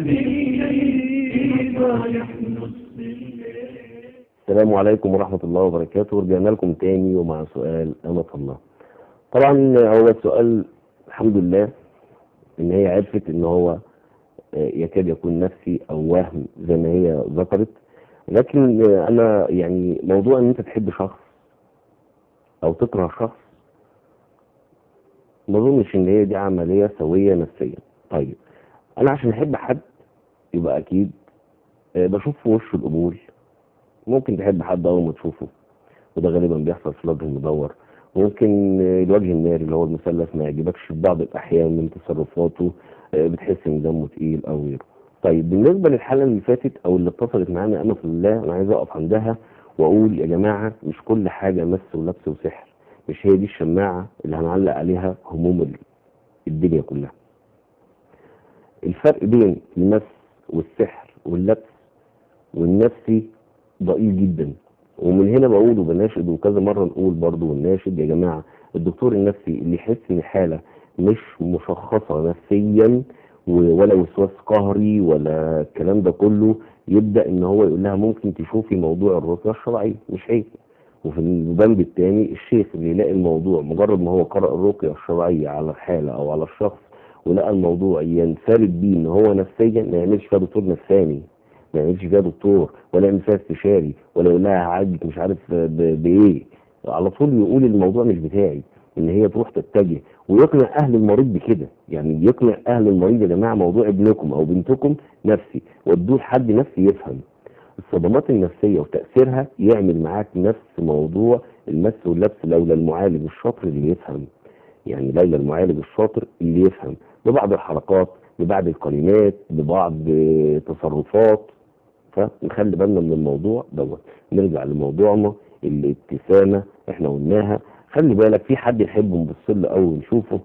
السلام عليكم ورحمة الله وبركاته رجعنا لكم تاني ومع سؤال أمة الله طبعا هو السؤال الحمد لله ان هي عرفت ان هو آه، يكاد يكون نفسي او وهم زي ما هي ذكرت لكن آه، انا يعني موضوع ان انت تحب شخص او تكره شخص ما اظنش ان هي دي عملية سوية نفسيا طيب انا عشان احب حد يبقى اكيد آه، بشوف في وشه القبول ممكن تحب حد اول ما تشوفه وده غالبا بيحصل في الوجه المدور ممكن آه، الوجه الناري اللي هو المثلث ما يعجبكش في بعض الاحيان من تصرفاته آه، بتحس ان دمه تقيل او غيره طيب بالنسبه للحاله اللي فاتت او اللي اتصلت معانا انا في الله انا عايز اقف عندها واقول يا جماعه مش كل حاجه مس ولبس وسحر مش هي دي الشماعه اللي هنعلق عليها هموم ال- الدنيا كلها الفرق بين المس والسحر واللبس والنفسي ضئيل جدا ومن هنا بقول وبناشد وكذا مره نقول برضو وناشد يا جماعه الدكتور النفسي اللي يحس ان حاله مش مشخصه نفسيا و- ولا وسواس قهري ولا الكلام ده كله يبدا ان هو يقول لها ممكن تشوفي موضوع الرقيه الشرعيه مش عيب وفي البند الثاني الشيخ اللي يلاقي الموضوع مجرد ما هو قرأ الرقيه الشرعيه على الحاله او على الشخص ولقى الموضوع ينفرد بيه ان هو نفسيا ما يعملش فيها دكتور نفساني ما يعملش فيها دكتور ولا يعمل فيها استشاري ولا يقول لها هعالجك مش عارف ب- بايه على طول يقول الموضوع مش بتاعي ان هي تروح تتجه ويقنع اهل المريض بكده يعني يقنع اهل المريض يا جماعه موضوع ابنكم او بنتكم نفسي ودوه لحد نفسي يفهم الصدمات النفسيه وتاثيرها يعمل معاك نفس موضوع المس واللبس لولا المعالج الشاطر اللي يفهم يعني لولا المعالج الشاطر اللي يفهم ببعض الحركات ببعض الكلمات ببعض آه، تصرفات فنخلي بالنا من الموضوع دوت نرجع لموضوعنا الابتسامه احنا قلناها خلي بالك في حد يحب نبص له قوي ونشوفه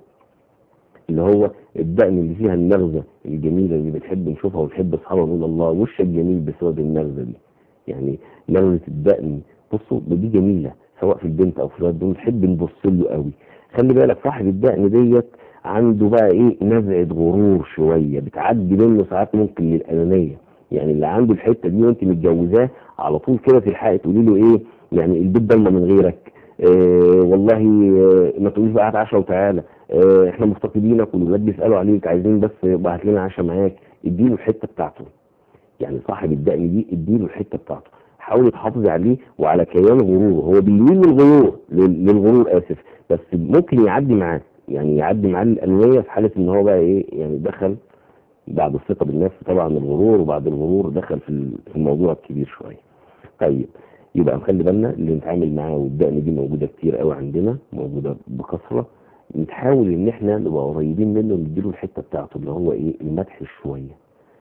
اللي هو الدقن اللي فيها النغزه الجميله اللي بتحب نشوفها وتحب اصحابها نقول الله وشك جميل بسبب النغزه دي يعني نغزه الدقن بصوا دي جميله سواء في البنت او في الولد دول نحب نبص له قوي خلي بالك صاحب الدقن ديت عنده بقى ايه نزعه غرور شويه بتعدي منه ساعات ممكن للانانيه يعني اللي عنده الحته دي وانت متجوزاه على طول كده تلحقي تقولي له ايه يعني البيت ضلمه من غيرك آه والله آه ما تقوليش بقى هات عشاء وتعالى آه احنا مفتقدينك والولاد بيسالوا عليك عايزين بس بقى هات لنا عشاء معاك اديله الحته بتاعته يعني صاحب الدقن دي اديله الحته بتاعته حاولي تحافظي عليه وعلى كيان غروره هو بيميل للغرور لل- للغرور اسف بس ممكن يعدي معاه يعني يعدي معاه الانويه في حاله ان هو بقى ايه يعني دخل بعد الثقه بالنفس طبعا الغرور وبعد الغرور دخل في ال- في الموضوع الكبير شويه طيب يبقى نخلي بالنا اللي نتعامل معاه والدقن دي موجوده كتير قوي عندنا موجوده بكثره نحاول ان احنا نبقى قريبين منه ونديله الحته بتاعته اللي هو ايه المدح شويه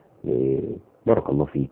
إيه بارك الله فيك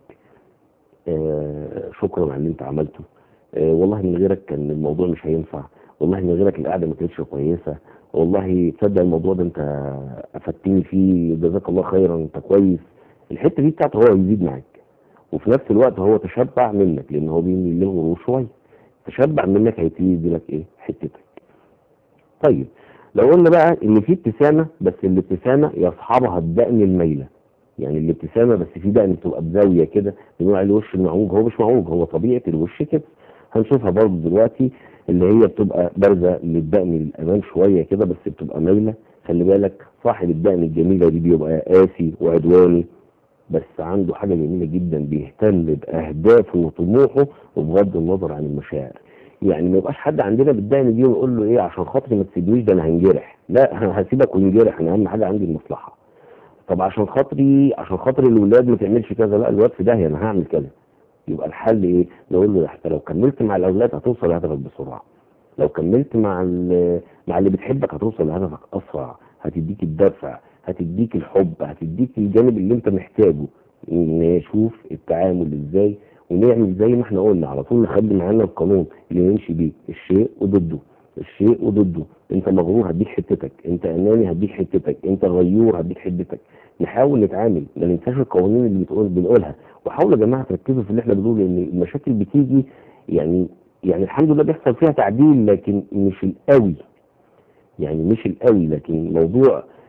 آه شكرا على اللي انت عملته آه والله من غيرك كان الموضوع مش هينفع والله من غيرك القعده ما كانتش كويسه والله تصدق الموضوع ده انت افدتني فيه جزاك الله خيرا انت كويس الحته دي بتاعته هو يزيد معاك وفي نفس الوقت هو تشبع منك لان هو بيميل للغرور شويه تشبع منك هيبتدي يديلك ايه حتتك طيب لو قلنا بقى ان في ابتسامه بس الابتسامه يصحبها الدقن الميله يعني الابتسامه بس في دقن بتبقى بزاويه كده بنقول عليه الوش المعوج هو مش معوج هو طبيعه الوش كده هنشوفها برضه دلوقتي اللي هي بتبقى بارزه للدقن للامام شويه كده بس بتبقى مايله خلي بالك صاحب الدقن الجميله دي بيبقى قاسي وعدواني بس عنده حاجه جميله جدا بيهتم باهدافه وطموحه وبغض النظر عن المشاعر يعني ما يبقاش حد عندنا بالدقن دي ونقول له ايه عشان خاطري ما تسيبنيش ده انا هنجرح لا هسيبك ونجرح انا اهم حاجه عندي المصلحه طب عشان خاطري عشان خاطر الولاد ما تعملش كذا لا الواد في داهيه انا هعمل كذا يبقى الحل ايه نقول له حتى لو كملت مع الاولاد هتوصل لهدفك بسرعه لو كملت مع ال- مع اللي بتحبك هتوصل لهدفك اسرع هتديك الدفع هتديك الحب هتديك الجانب اللي انت محتاجه نشوف التعامل ازاي ونعمل زي ما احنا قلنا على طول نخلي معانا القانون اللي نمشي بيه الشيء وضده الشيء وضده انت مغرور هديك حتتك انت اناني هديك حتتك انت غيور هديك حتتك نحاول نتعامل ما ننساش القوانين اللي بتقول بنقولها وحاولوا يا جماعه تركزوا في اللي احنا بنقوله لان المشاكل بتيجي يعني يعني الحمد لله بيحصل فيها تعديل لكن مش القوي يعني مش القوي لكن موضوع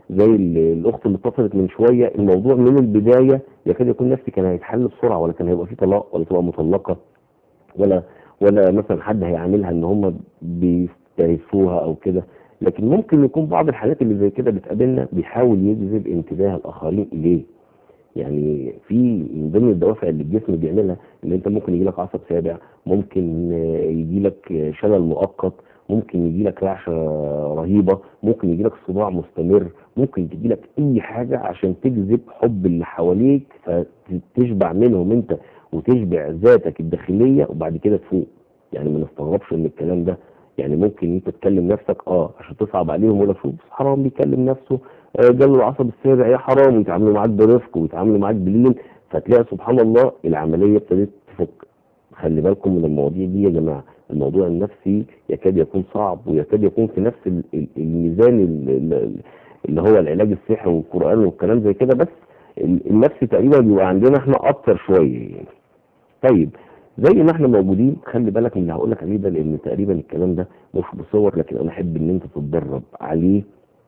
زي ال- الاخت اللي اتصلت من شويه الموضوع من البدايه يكاد يكون نفسي كان هيتحل بسرعه ولا كان هيبقى فيه طلاق ولا تبقى مطلقه ولا ولا مثلا حد هيعاملها ان هم بيستهيفوها او كده لكن ممكن يكون بعض الحالات اللي زي كده بتقابلنا بيحاول يجذب انتباه الاخرين اليه يعني في من ضمن الدوافع اللي الجسم بيعملها ان انت ممكن يجي لك عصب سابع ممكن يجي لك شلل مؤقت ممكن يجي لك رعشه رهيبه ممكن يجي لك صداع مستمر ممكن تجي لك اي حاجه عشان تجذب حب اللي حواليك فتشبع منهم انت وتشبع ذاتك الداخليه وبعد كده تفوق يعني ما نستغربش من الكلام ده يعني ممكن انت تكلم نفسك اه عشان تصعب عليهم يقول لك شوف حرام بيكلم نفسه آه، جاله العصب السابع يا حرام ويتعاملوا معاك برفق ويتعاملوا معاك بلين فتلاقي سبحان الله العمليه ابتدت تفك خلي بالكم من المواضيع دي يا جماعه الموضوع النفسي يكاد يكون صعب ويكاد يكون في نفس ال- ال- الميزان ال- ال- اللي هو العلاج السحري والقران والكلام زي كده بس ال- النفسي تقريبا بيبقى عندنا احنا اكتر شويه يعني طيب زي ما احنا موجودين خلي بالك من اللي هقول لك عليه ده لان تقريبا الكلام ده مش بصور لكن انا احب ان انت تتدرب عليه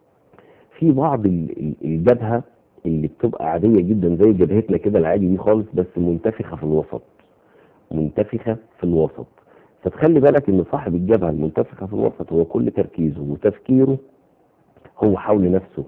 في بعض ال- ال- الجبهه اللي بتبقى عاديه جدا زي جبهتنا كده العادي دي خالص بس منتفخه في الوسط منتفخه في الوسط فتخلي بالك ان صاحب الجبهه المنتفخه في الوسط هو كل تركيزه وتفكيره هو حول نفسه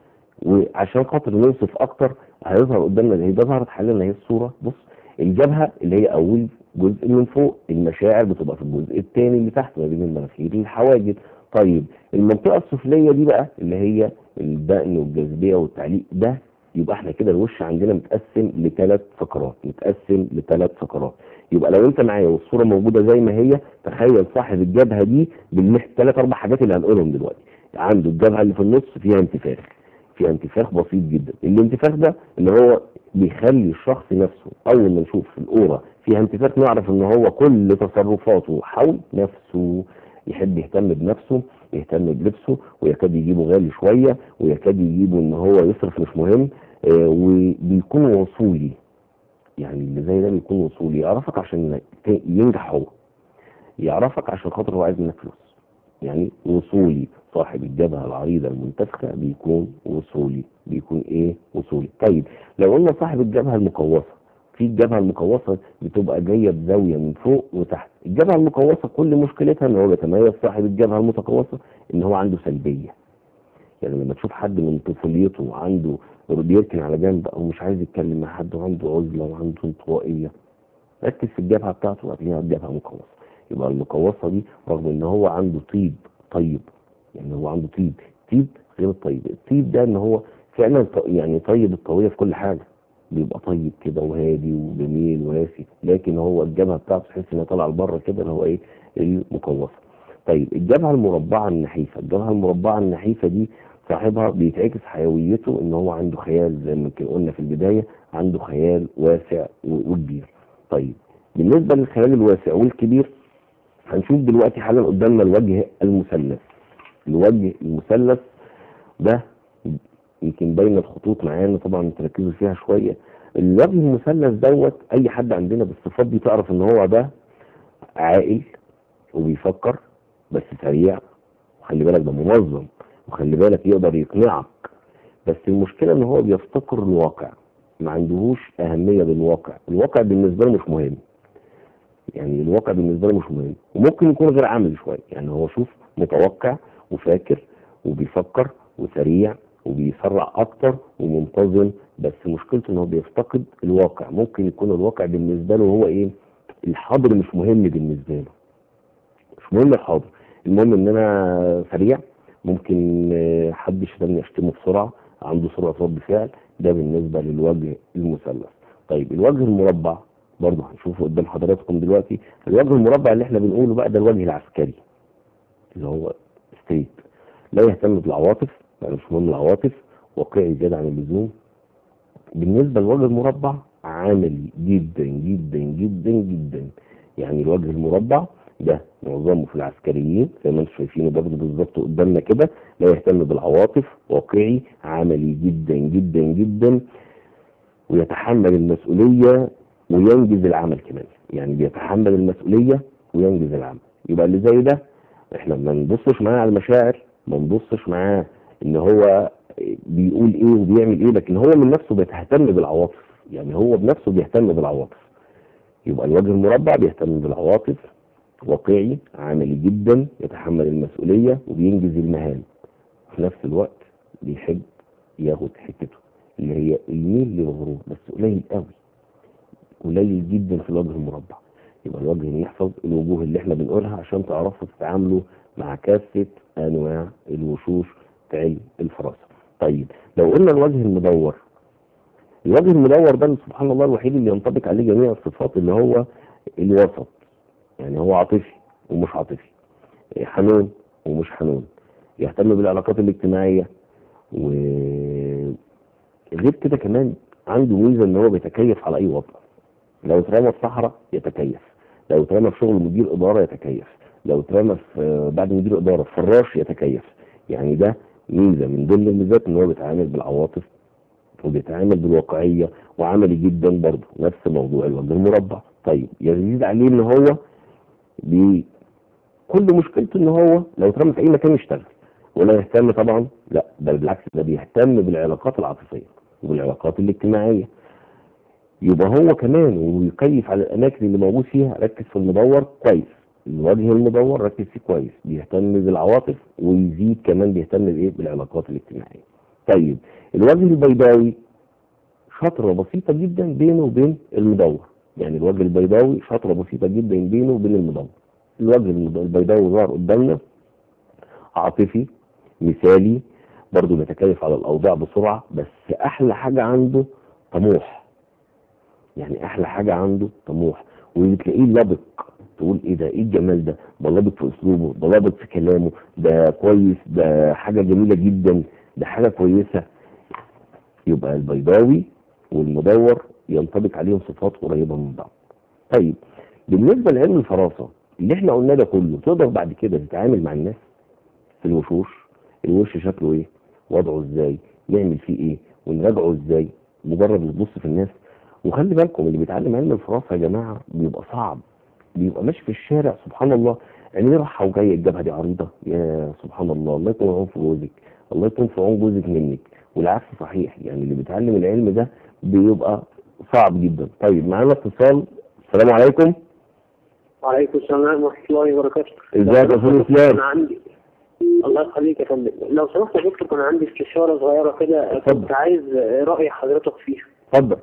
وعشان خاطر نوصف اكتر هيظهر قدامنا هي ده ظهرت حاليا هي الصوره بص الجبهه اللي هي اول جزء من فوق المشاعر بتبقى في الجزء الثاني اللي تحت ما بين المناخير الحواجز طيب المنطقه السفليه دي بقى اللي هي الدقن والجاذبيه والتعليق ده يبقى احنا كده الوش عندنا متقسم لثلاث فقرات متقسم لثلاث فقرات يبقى لو انت معايا والصوره موجوده زي ما هي تخيل صاحب الجبهه دي بالثلاث اربع حاجات اللي هنقولهم دلوقتي عنده الجبهه اللي في النص فيها انتفاخ فيها انتفاخ بسيط جدا الانتفاخ ده اللي هو بيخلي الشخص نفسه اول ما نشوف في الاورا فيها انتفاخ نعرف ان هو كل تصرفاته حول نفسه يحب يهتم بنفسه يهتم بلبسه ويكاد يجيبه غالي شويه ويكاد يجيبه ان هو يصرف مش مهم آه، وبيكون وصولي يعني اللي زي ده بيكون وصولي يعرفك عشان ت- ينجح هو يعرفك عشان خاطر هو عايز منك فلوس يعني وصولي صاحب الجبهة العريضة المنتفخة بيكون وصولي بيكون ايه وصولي طيب لو قلنا صاحب الجبهة المقوسة في الجبهة المقوسة بتبقى جاية بزاوية من فوق وتحت الجبهة المقوسة كل مشكلتها ان هو بيتميز صاحب الجبهة المتقوسة ان هو عنده سلبية يعني لما تشوف حد من طفوليته عنده بيركن على جنب او مش عايز يتكلم مع حد وعنده عزلة وعنده انطوائية ركز في الجبهة بتاعته هتلاقيها الجبهة مقوسة يبقى المقوسة دي رغم ان هو عنده طيب طيب يعني هو عنده طيب طيب غير الطيب الطيب ده ان هو فعلا ط- يعني طيب الطوية في كل حاجة بيبقى طيب كده وهادي وجميل وواسي لكن هو الجبهة بتاعته تحس انها طالعة لبره كده اللي هو ايه المقوسة طيب الجبهة المربعة النحيفة الجبهة المربعة النحيفة دي صاحبها بيتعكس حيويته ان هو عنده خيال زي ما كنا قلنا في البداية عنده خيال واسع و- وكبير طيب بالنسبة للخيال الواسع والكبير هنشوف دلوقتي حالا قدامنا الوجه المثلث الوجه المثلث ده يمكن بين الخطوط معانا طبعا تركزوا فيها شويه الوجه المثلث دوت اي حد عندنا بالصفات دي تعرف ان هو ده عاقل وبيفكر بس سريع وخلي بالك ده منظم وخلي بالك يقدر يقنعك بس المشكله ان هو بيفتقر الواقع ما عندهوش اهميه للواقع الواقع بالنسبه له مش مهم يعني الواقع بالنسبه له مش مهم وممكن يكون غير عملي شويه يعني هو شوف متوقع وفاكر وبيفكر وسريع وبيسرع اكتر ومنتظم بس مشكلته ان هو بيفتقد الواقع ممكن يكون الواقع بالنسبه له هو ايه الحاضر مش مهم بالنسبه له مش مهم الحاضر المهم ان انا سريع ممكن آه، حد يشتمني اشتمه بسرعه عنده سرعه رد فعل ده بالنسبه للوجه المثلث طيب الوجه المربع برضه هنشوفه قدام حضراتكم دلوقتي الوجه المربع اللي احنا بنقوله بقى ده الوجه العسكري اللي هو ستريت لا يهتم بالعواطف يعني مش مهم العواطف واقعي زياده عن اللزوم بالنسبه للوجه المربع عملي جدا جدا جدا جدا يعني الوجه المربع ده معظمه في العسكريين زي ما انتم شايفينه برضه بالظبط قدامنا كده لا يهتم بالعواطف واقعي عملي جدا جدا جدا ويتحمل المسؤوليه وينجز العمل كمان يعني بيتحمل المسؤوليه وينجز العمل يبقى اللي زي ده احنا ما نبصش معاه على المشاعر ما نبصش معاه ان هو بيقول ايه وبيعمل ايه لكن هو من نفسه بيتهتم بالعواطف يعني هو بنفسه بيهتم بالعواطف يبقى الوجه المربع بيهتم بالعواطف واقعي عملي جدا يتحمل المسؤولية وبينجز المهام في نفس الوقت بيحب ياخد حتته اللي هي الميل للغرور بس قليل قوي قليل جدا في الوجه المربع يبقى الوجه يحفظ الوجوه اللي احنا بنقولها عشان تعرفوا تتعاملوا مع كافة انواع الوشوش في علم الفراسة طيب لو قلنا الوجه المدور الوجه المدور ده سبحان الله الوحيد اللي ينطبق عليه جميع الصفات اللي هو الوسط يعني هو عاطفي ومش عاطفي حنون ومش حنون يهتم بالعلاقات الاجتماعية وغير كده كمان عنده ميزة ان هو بيتكيف على اي وضع لو اترمى في صحراء يتكيف لو اترمى في شغل مدير ادارة يتكيف لو اترمى في بعد مدير ادارة في فراش يتكيف يعني ده ميزة من ضمن الميزات ان هو بيتعامل بالعواطف وبيتعامل بالواقعية وعملي جدا برضه نفس موضوع الوجه المربع طيب يزيد عليه ان هو بي كل مشكلته ان هو لو اترمى في اي مكان يشتغل ولا يهتم طبعا لا بل بالعكس ده بيهتم بالعلاقات العاطفيه وبالعلاقات الاجتماعيه يبقى هو كمان ويكيف على الاماكن اللي موجود فيها ركز في المدور كويس الوجه المدور ركز فيه كويس بيهتم بالعواطف ويزيد كمان بيهتم بايه بالعلاقات الاجتماعيه طيب الوجه البيضاوي شطره بسيطه جدا بينه وبين المدور يعني الوجه البيضاوي شطره بسيطه جدا بينه وبين المدور الوجه البيضاوي ظهر قدامنا عاطفي مثالي برضه بيتكيف على الاوضاع بسرعه بس احلى حاجه عنده طموح يعني احلى حاجه عنده طموح وتلاقيه لبق تقول ايه ده ايه الجمال ده ده لابق في اسلوبه ده لابق في كلامه ده كويس ده حاجه جميله جدا ده حاجه كويسه يبقى البيضاوي والمدور ينطبق عليهم صفات قريبه من بعض طيب بالنسبه لعلم الفراسه اللي احنا قلناه ده كله تقدر بعد كده تتعامل مع الناس في الوشوش الوش شكله ايه وضعه ازاي نعمل فيه ايه ونراجعه ازاي مجرد بتبص في الناس وخلي بالكم اللي بيتعلم علم الفراسه يا جماعه بيبقى صعب بيبقى ماشي في الشارع سبحان الله عينيه رايحه وجايه الجبهه دي عريضه يا سبحان الله الله يكون في عون في جوزك الله يكون في عون جوزك منك والعكس صحيح يعني اللي بيتعلم العلم ده بيبقى صعب جدا طيب معانا اتصال السلام عليكم وعليكم السلام ورحمة الله وبركاته ازيك يا استاذ اسلام أنا عندي الله يخليك يا فندم لو سمحت يا دكتور كان عندي استشارة صغيرة كده اتفضل. كنت عايز رأي حضرتك فيها اتفضل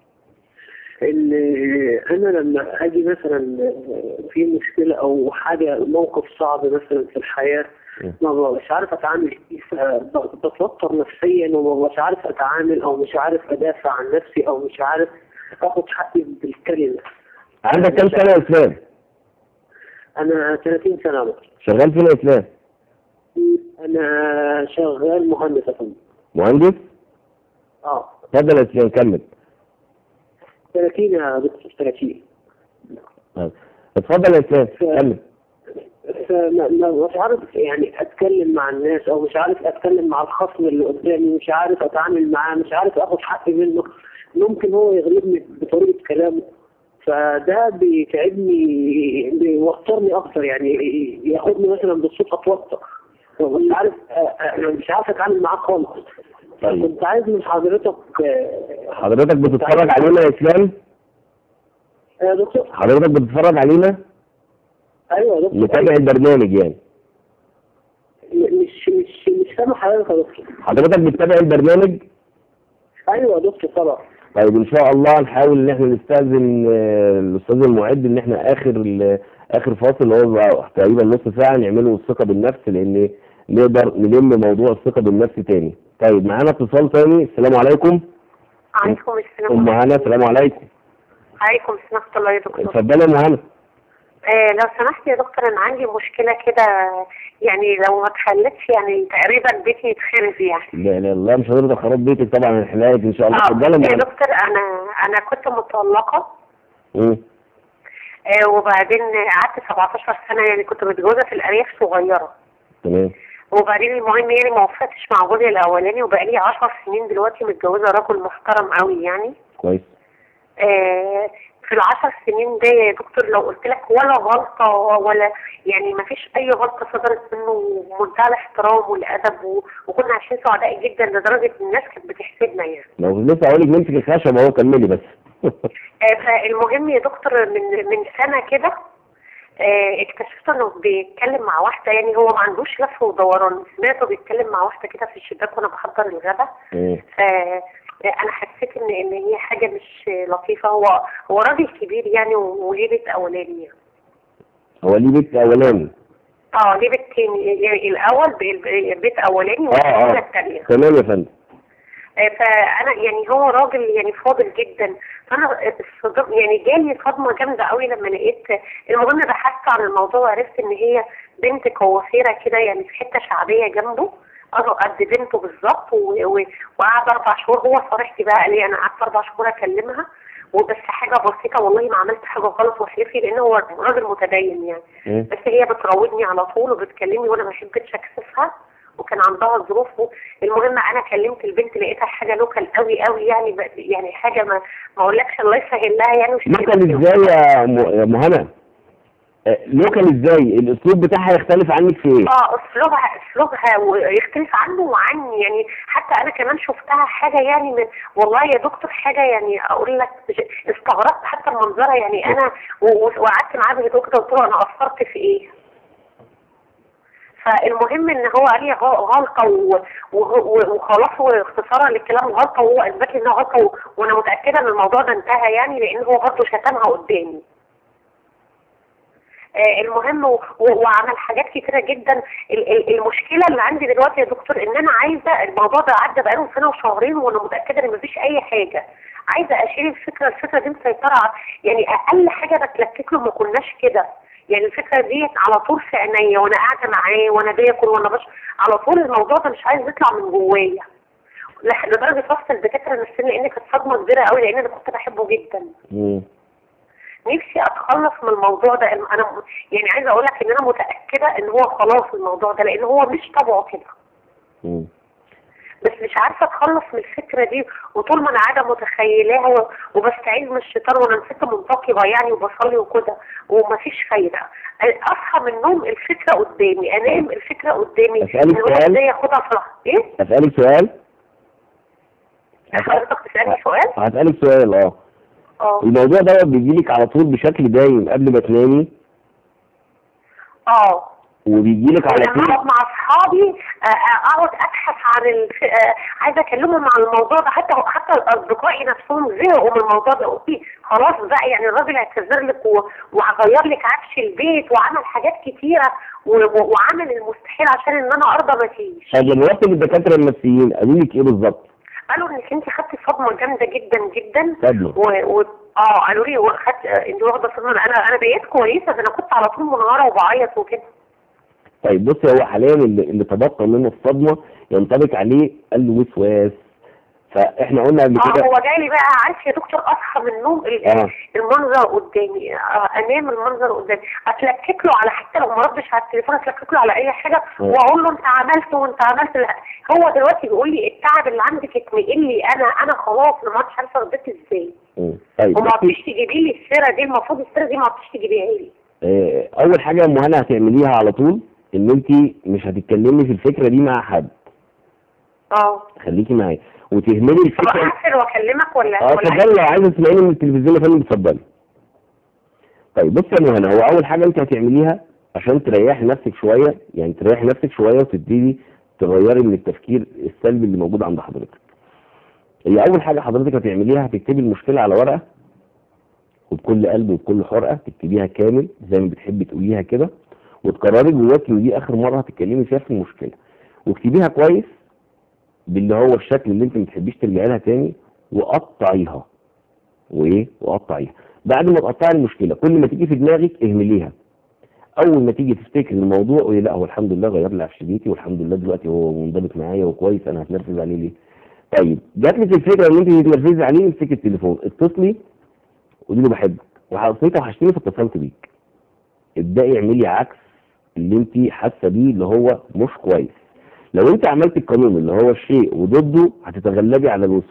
ان انا لما اجي مثلا في مشكلة او حاجة موقف صعب مثلا في الحياة م. ما ببقاش عارف اتعامل فيه فبتوتر نفسيا وما ببقاش عارف اتعامل او مش عارف ادافع عن نفسي او مش عارف اخد حقي بالكلمة عندك كام سنه يا اسلام انا 30 سنة بقى. شغال فين يا اسلام انا شغال مهندس يا فندم مهندس اه اتفضل يا اسلام كمل 30 يا دكتور 30 طيب. اتفضل يا اسلام كمل فما ما- مش عارف يعني اتكلم مع الناس او مش عارف اتكلم مع الخصم اللي قدامي مش عارف اتعامل معاه مش عارف اخد حقي منه ممكن هو يغلبني بطريقه كلامه فده بيتعبني بيوترني اكتر يعني ياخدني مثلا بالصوت اتوتر مش عارف أ- أ- مش عارف اتعامل معاه خالص طيب. كنت عايز من حضرتك آه، حضرتك بتتفرج علينا يا اسلام يا دكتور حضرتك بتتفرج علينا ايوه يا دكتور متابع البرنامج يعني مش مش مش سامع حضرتك يا دكتور حضرتك بتتابع البرنامج ايوه يا دكتور طبعا طيب ان شاء الله نحاول ان احنا نستاذن آه، الاستاذ المعد ان احنا اخر ال- اخر فاصل اللي هو بقى تقريبا نص ساعه نعمله الثقه بالنفس لان نقدر نلم موضوع الثقه بالنفس تاني طيب معانا اتصال تاني السلام عليكم عليكم السلام ام هنا السلام عليكم عليكم السلام ورحمة الله يا دكتور اتفضلي يا ام هنا آه لو سمحت يا دكتور أنا عندي مشكلة كده يعني لو ما اتحلتش يعني تقريبا بيتي يتخرب يعني لا لا لا مش هنقدر خراب بيتك طبعا هنحلها لك ان شاء الله اه اتفضلي يا يا ام هنا دكتور أنا أنا كنت مطلقة مم. آه وبعدين قعدت 17 سنة يعني كنت متجوزة في الأرياف صغيرة تمام وبعدين المهم يعني ما وفقتش مع جوزي الأولاني وبقالي 10 سنين دلوقتي متجوزة راجل محترم قوي يعني كويس آه في العشر سنين ده يا دكتور لو قلت لك ولا غلطة ولا يعني ما فيش أي غلطة صدرت منه بمنتهى الاحترام والأدب و- وكنا عايشين سعداء جدا لدرجة إن الناس كانت بتحسدنا يعني لو لسه هقول لك نمسك الخشب اهو كملي بس آه، فالمهم يا دكتور من من سنة كده آه، اكتشفت انه بيتكلم مع واحدة يعني هو ما عندوش لف ودوران سمعته بيتكلم مع واحدة كده في الشباك وانا بحضر الغدا مم. ف انا حسيت ان ان هي حاجة مش لطيفة هو هو راجل كبير يعني وليه بيت اولاني يعني. هو ليه بيت اولاني اه ليه بيت تاني يعني الاول بي- بيت اولاني اه اه والثانية التانية تمام يا فندم آه، فانا يعني هو راجل يعني فاضل جدا فانا الصدم يعني جالي صدمه جامده قوي لما لقيت المهم بحثت عن الموضوع وعرفت ان هي بنت كوافيره كده يعني في حته شعبيه جنبه قالوا قد بنته بالظبط و- و- وقعد اربع شهور هو صريح لي بقى قال لي انا قعدت اربع شهور اكلمها وبس حاجه بسيطه والله ما عملت حاجه غلط واحلف لي لان هو راجل متدين يعني مم. بس هي بتراودني على طول وبتكلمني وانا ما حبيتش اكسفها وكان عندها ظروف المهم انا كلمت البنت لقيتها حاجه لوكال قوي قوي يعني ب- يعني حاجه ما ما اقولكش الله يسهل لها يعني وش لوكال ازاي يا م- يا مهنا آه، لوكال ازاي الاسلوب بتاعها يختلف عنك في ايه اه اسلوبها اسلوبها ويختلف عنه وعني يعني حتى انا كمان شفتها حاجه يعني من والله يا دكتور حاجه يعني اقول لك مش- استغربت حتى المنظره يعني انا و- و- وقعدت معاه بهدوء كده قلت له انا قصرت في ايه فالمهم ان هو قال لي غ- غلطه و- و- و- وخلاص واختصارا للكلام غلطه وهو اثبت لي انها غلطه و- وانا متاكده ان الموضوع ده انتهى يعني لان هو برضه شتمها قدامي آه، المهم و- و- وعمل حاجات كتيرة جدا ال- ال- المشكلة اللي عندي دلوقتي يا دكتور ان انا عايزة الموضوع ده عدى بقاله سنة وشهرين وانا متأكدة ان مفيش اي حاجة عايزة اشيل الفكرة الفكرة دي مسيطرة على- يعني اقل حاجة بتلكك له ما كناش كده يعني الفكرة دي على طول في عينيا وانا قاعدة معاه وانا باكل وانا بش على طول الموضوع ده مش عايز يطلع من جوايا لح- لدرجة وصل الدكاترة نفسيين لان كانت صدمة كبيرة قوي لان انا كنت بحبه جدا مم. نفسي اتخلص من الموضوع ده انا م- يعني عايزه اقول لك ان انا متاكده ان هو خلاص الموضوع ده لان هو مش طبعه كده مم. بس مش عارفه اتخلص من الفكره دي وطول ما انا قاعده متخيلاها و- وبستعيذ من الشيطان وانا ست منتقبه يعني وبصلي وكده ومفيش فايده اصحى من النوم الفكره قدامي انام الفكره قدامي أسألك إن هو سؤال؟ ازاي ياخدها في لحظة. ايه اسالك سؤال حضرتك تسالني سؤال هسالك سؤال اه اه الموضوع دوت بيجيلك على طول بشكل دايم قبل ما تنامي اه وبيجيلك على لما طول اقعد مع اصحابي آه، آه، اقعد ابحث عن الف... آه، عايزه اكلمهم عن الموضوع ده حتى حتى اصدقائي نفسهم زهقوا من الموضوع ده قلت لي خلاص بقى يعني الراجل اعتذر لك و... وهغير لك عفش البيت وعمل حاجات كتيره و... و... وعمل المستحيل عشان ان انا ارضى ما فيش طب لما رحت للدكاتره النفسيين قالوا لك ايه بالظبط؟ قالوا انك انت خدتي صدمه جامده جدا جدا صدمه و... و... اه قالوا لي خدت انت واخده صدمه انا انا بقيت كويسه ده انا كنت على طول منهاره وبعيط وكده طيب بص هو حاليا اللي, اللي تبقى منه الصدمه ينطبق عليه الوسواس فاحنا قلنا قبل اه كده هو جاي لي بقى عارف يا دكتور اصحى من النوم ال- آه. المنظر قدامي آه، انام المنظر قدامي اتلكك له على حتى لو ما ردش على التليفون اتلكك له على اي حاجه آه. واقول له انت عملت وانت عملت لا. هو دلوقتي بيقول لي التعب اللي عندك اتنقل لي انا انا خلاص انا ما عادش عارفه رديت ازاي مم. طيب وما بصي، عدتش تجيبي لي السيره دي المفروض السيره دي ما عدتش تجيبيها لي آه، اول حاجه يا ام هنا هتعمليها على طول ان انت مش هتتكلمي في الفكره دي مع حد اه خليكي معايا وتهملي طب الفكره اقفل واكلمك ولا اه ولا اتفضلي لو عايزه تسمعيني من التلفزيون يا فندم اتفضلي طيب بصي يا مهنا هو اول حاجه انت هتعمليها عشان تريحي نفسك شويه يعني تريحي نفسك شويه وتبتدي تغيري من التفكير السلبي اللي موجود عند حضرتك هي اول حاجه حضرتك هتعمليها هتكتبي المشكله على ورقه وبكل قلب وبكل حرقه تكتبيها كامل زي ما بتحبي تقوليها كده وتقرري جواكي ودي اخر مره هتتكلمي فيها في المشكله واكتبيها كويس باللي هو الشكل اللي انت ما بتحبيش ترجعي لها تاني وقطعيها وايه وقطعيها بعد ما تقطعي المشكله كل ما تيجي في دماغك اهمليها اول ما تيجي تفتكر الموضوع قولي لا هو الحمد لله غير لي عفش بيتي والحمد لله دلوقتي هو منضبط معايا وكويس انا هتنرفز عليه ليه طيب جات لك الفكره ان انت تتنرفزي عليه امسكي التليفون اتصلي قولي له بحبك وحطيت وحشتني فاتصلت بيك ابدأي اعملي عكس اللي انت حاسه بيه اللي هو مش كويس لو انت عملت القانون اللي هو الشيء وضده هتتغلبي على الوسواس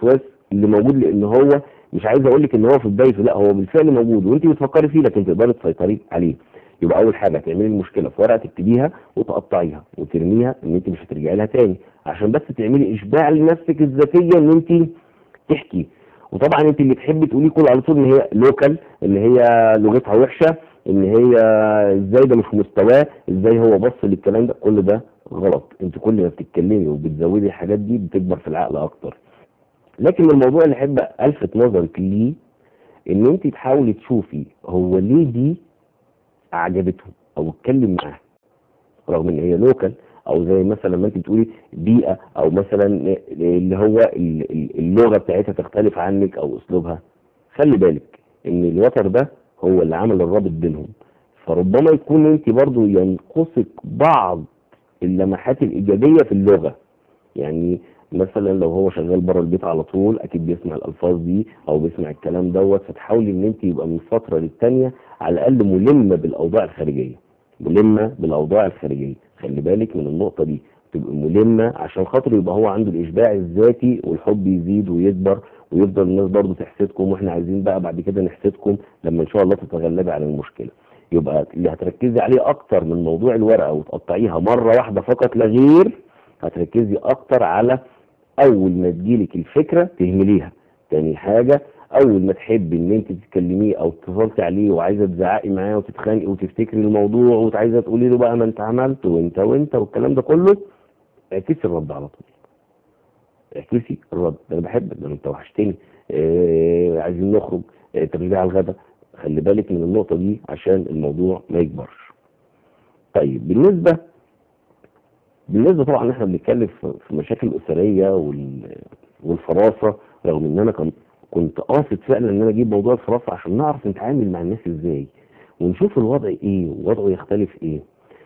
اللي موجود لان هو مش عايز اقول لك ان هو في بدايته لا هو بالفعل موجود وانت بتفكري فيه لكن تقدري تسيطري عليه يبقى اول حاجه تعملي المشكله في ورقه تكتبيها وتقطعيها وترميها ان انت مش هترجعي لها تاني عشان بس تعملي اشباع لنفسك الذاتيه ان انت تحكي وطبعا انت اللي تحبي تقوليه كل على طول ان هي لوكال ان هي لغتها وحشه ان هي ازاي ده مش مستواه ازاي هو بص للكلام ده كل ده غلط انت كل ما بتتكلمي وبتزودي الحاجات دي بتكبر في العقل اكتر لكن الموضوع اللي احب الفت نظرك ليه ان انت تحاولي تشوفي هو ليه دي عجبته او اتكلم معاها رغم ان هي لوكال او زي مثلا ما انت بتقولي بيئه او مثلا اللي هو ال- ال- اللغه بتاعتها تختلف عنك او اسلوبها خلي بالك ان الوتر ده هو اللي عمل الرابط بينهم فربما يكون انت برضو ينقصك بعض اللمحات الايجابيه في اللغه يعني مثلا لو هو شغال بره البيت على طول اكيد بيسمع الالفاظ دي او بيسمع الكلام دوت فتحاولي ان انت يبقى من فتره للتانيه على الاقل ملمه بالاوضاع الخارجيه ملمه بالاوضاع الخارجيه خلي بالك من النقطه دي تبقى ملمه عشان خاطر يبقى هو عنده الاشباع الذاتي والحب يزيد ويكبر ويفضل الناس برضه تحسدكم واحنا عايزين بقى بعد كده نحسدكم لما ان شاء الله تتغلبي على المشكله يبقى اللي هتركزي عليه اكتر من موضوع الورقه وتقطعيها مره واحده فقط لا غير هتركزي اكتر على اول ما تجيلك الفكره تهمليها تاني حاجه اول ما تحبي ان انت تتكلميه او تتصلي عليه وعايزه تزعقي معاه وتتخانقي وتفتكري الموضوع وعايزه تقولي له بقى ما انت عملت وانت وانت والكلام ده كله اعكسي الرد على طول اعكسي الرد ده انا بحبك ده انت وحشتني اه عايزين نخرج اه ترجعي على الغدا خلي بالك من النقطه دي عشان الموضوع ما يكبرش طيب بالنسبه بالنسبه طبعا احنا بنتكلم في في مشاكل اسريه وال- والفراسه رغم ان انا كان كنت قاصد فعلا ان انا اجيب موضوع الفراسه عشان نعرف نتعامل مع الناس ازاي ونشوف الوضع ايه ووضعه يختلف ايه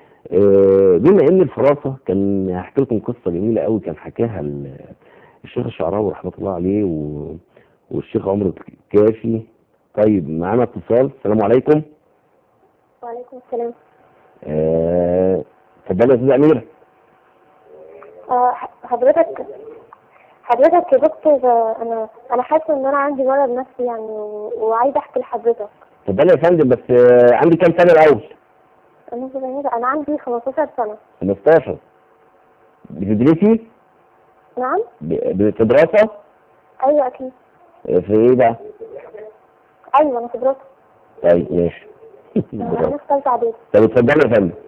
آه، بما ان الفراسه كان هحكي لكم قصه جميله قوي كان حكاها ال- الشيخ الشعراوي رحمه الله عليه و... والشيخ عمرو الكافي طيب معانا اتصال السلام عليكم وعليكم السلام آه، اتفضلي يا استاذه اميره آه، ح- حضرتك حضرتك يا دكتور آه، انا انا حاسه ان انا عندي مرض نفسي يعني و- وعايزه احكي لحضرتك اتفضلي يا فندم بس آه، عندي كام سنه الاول انا صغيره انا عندي 15 سنه 15 بتدرسي نعم ب- في دراسه ايوه اكيد آه، في ايه بقى ايوه انا في دراسه طيب ماشي انا في ثالثه اعدادي طب اتفضلي يا فندم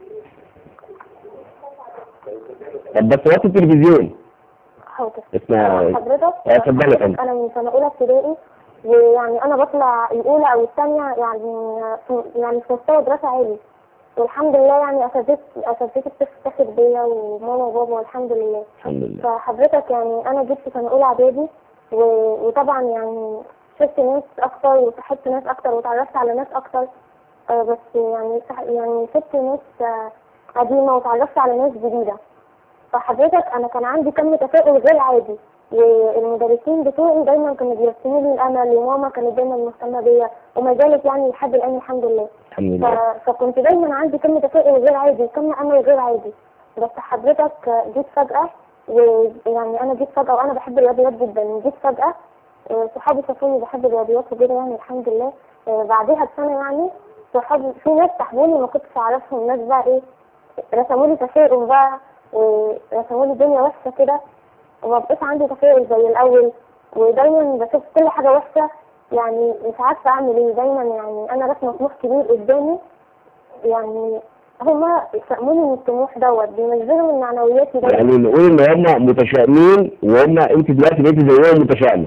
طب بس وقت التلفزيون حاضر اسمها حضرتك اه اتفضلي يا فندم انا من سنه اولى ابتدائي ويعني انا بطلع الاولى او الثانيه يعني في يعني في مستوى دراسه عالي والحمد لله يعني اساتذتي اساتذتي بتفتخر بيا وماما وبابا والحمد لله الحمد لله فحضرتك يعني انا جبت سنه اولى اعدادي و- وطبعا يعني شفت ناس اكتر وصاحبت ناس اكتر وتعرفت على ناس اكتر آه، بس يعني صح- يعني شفت ناس آه، قديمه وتعرفت على ناس جديده فحضرتك انا كان عندي كم تفاؤل غير عادي والمدرسين بتوعي دايما كانوا بيرسموا لي الامل وماما كانت دايما مهتمه بيا وما زالت يعني لحد الان الحمد لله الحمد ف... لله فكنت دايما عندي كم تفاؤل غير عادي وكم امل غير عادي بس حضرتك جيت فجأة ويعني انا جيت فجأة وانا بحب الرياضيات جدا جيت فجأة آه، صحابي شافوني بحب الرياضيات وكده يعني الحمد لله آه، بعدها بسنة يعني صحابي في ناس صاحبوني ما كنتش اعرفهم ناس بقى ايه رسموا لي تفاؤل بقى ورسموا لي دنيا وحشة كده وما بقيت عندي تفاؤل زي الاول ودايما بشوف كل حاجة وحشة يعني مش عارفة اعمل ايه دايما يعني انا رسمة طموح كبير قدامي يعني هما سأموني من الطموح دوت بينزلوا من معنوياتي دايما يعني نقول ان هم متشائمين وهم انت دلوقتي بقيتي زيهم متشائمه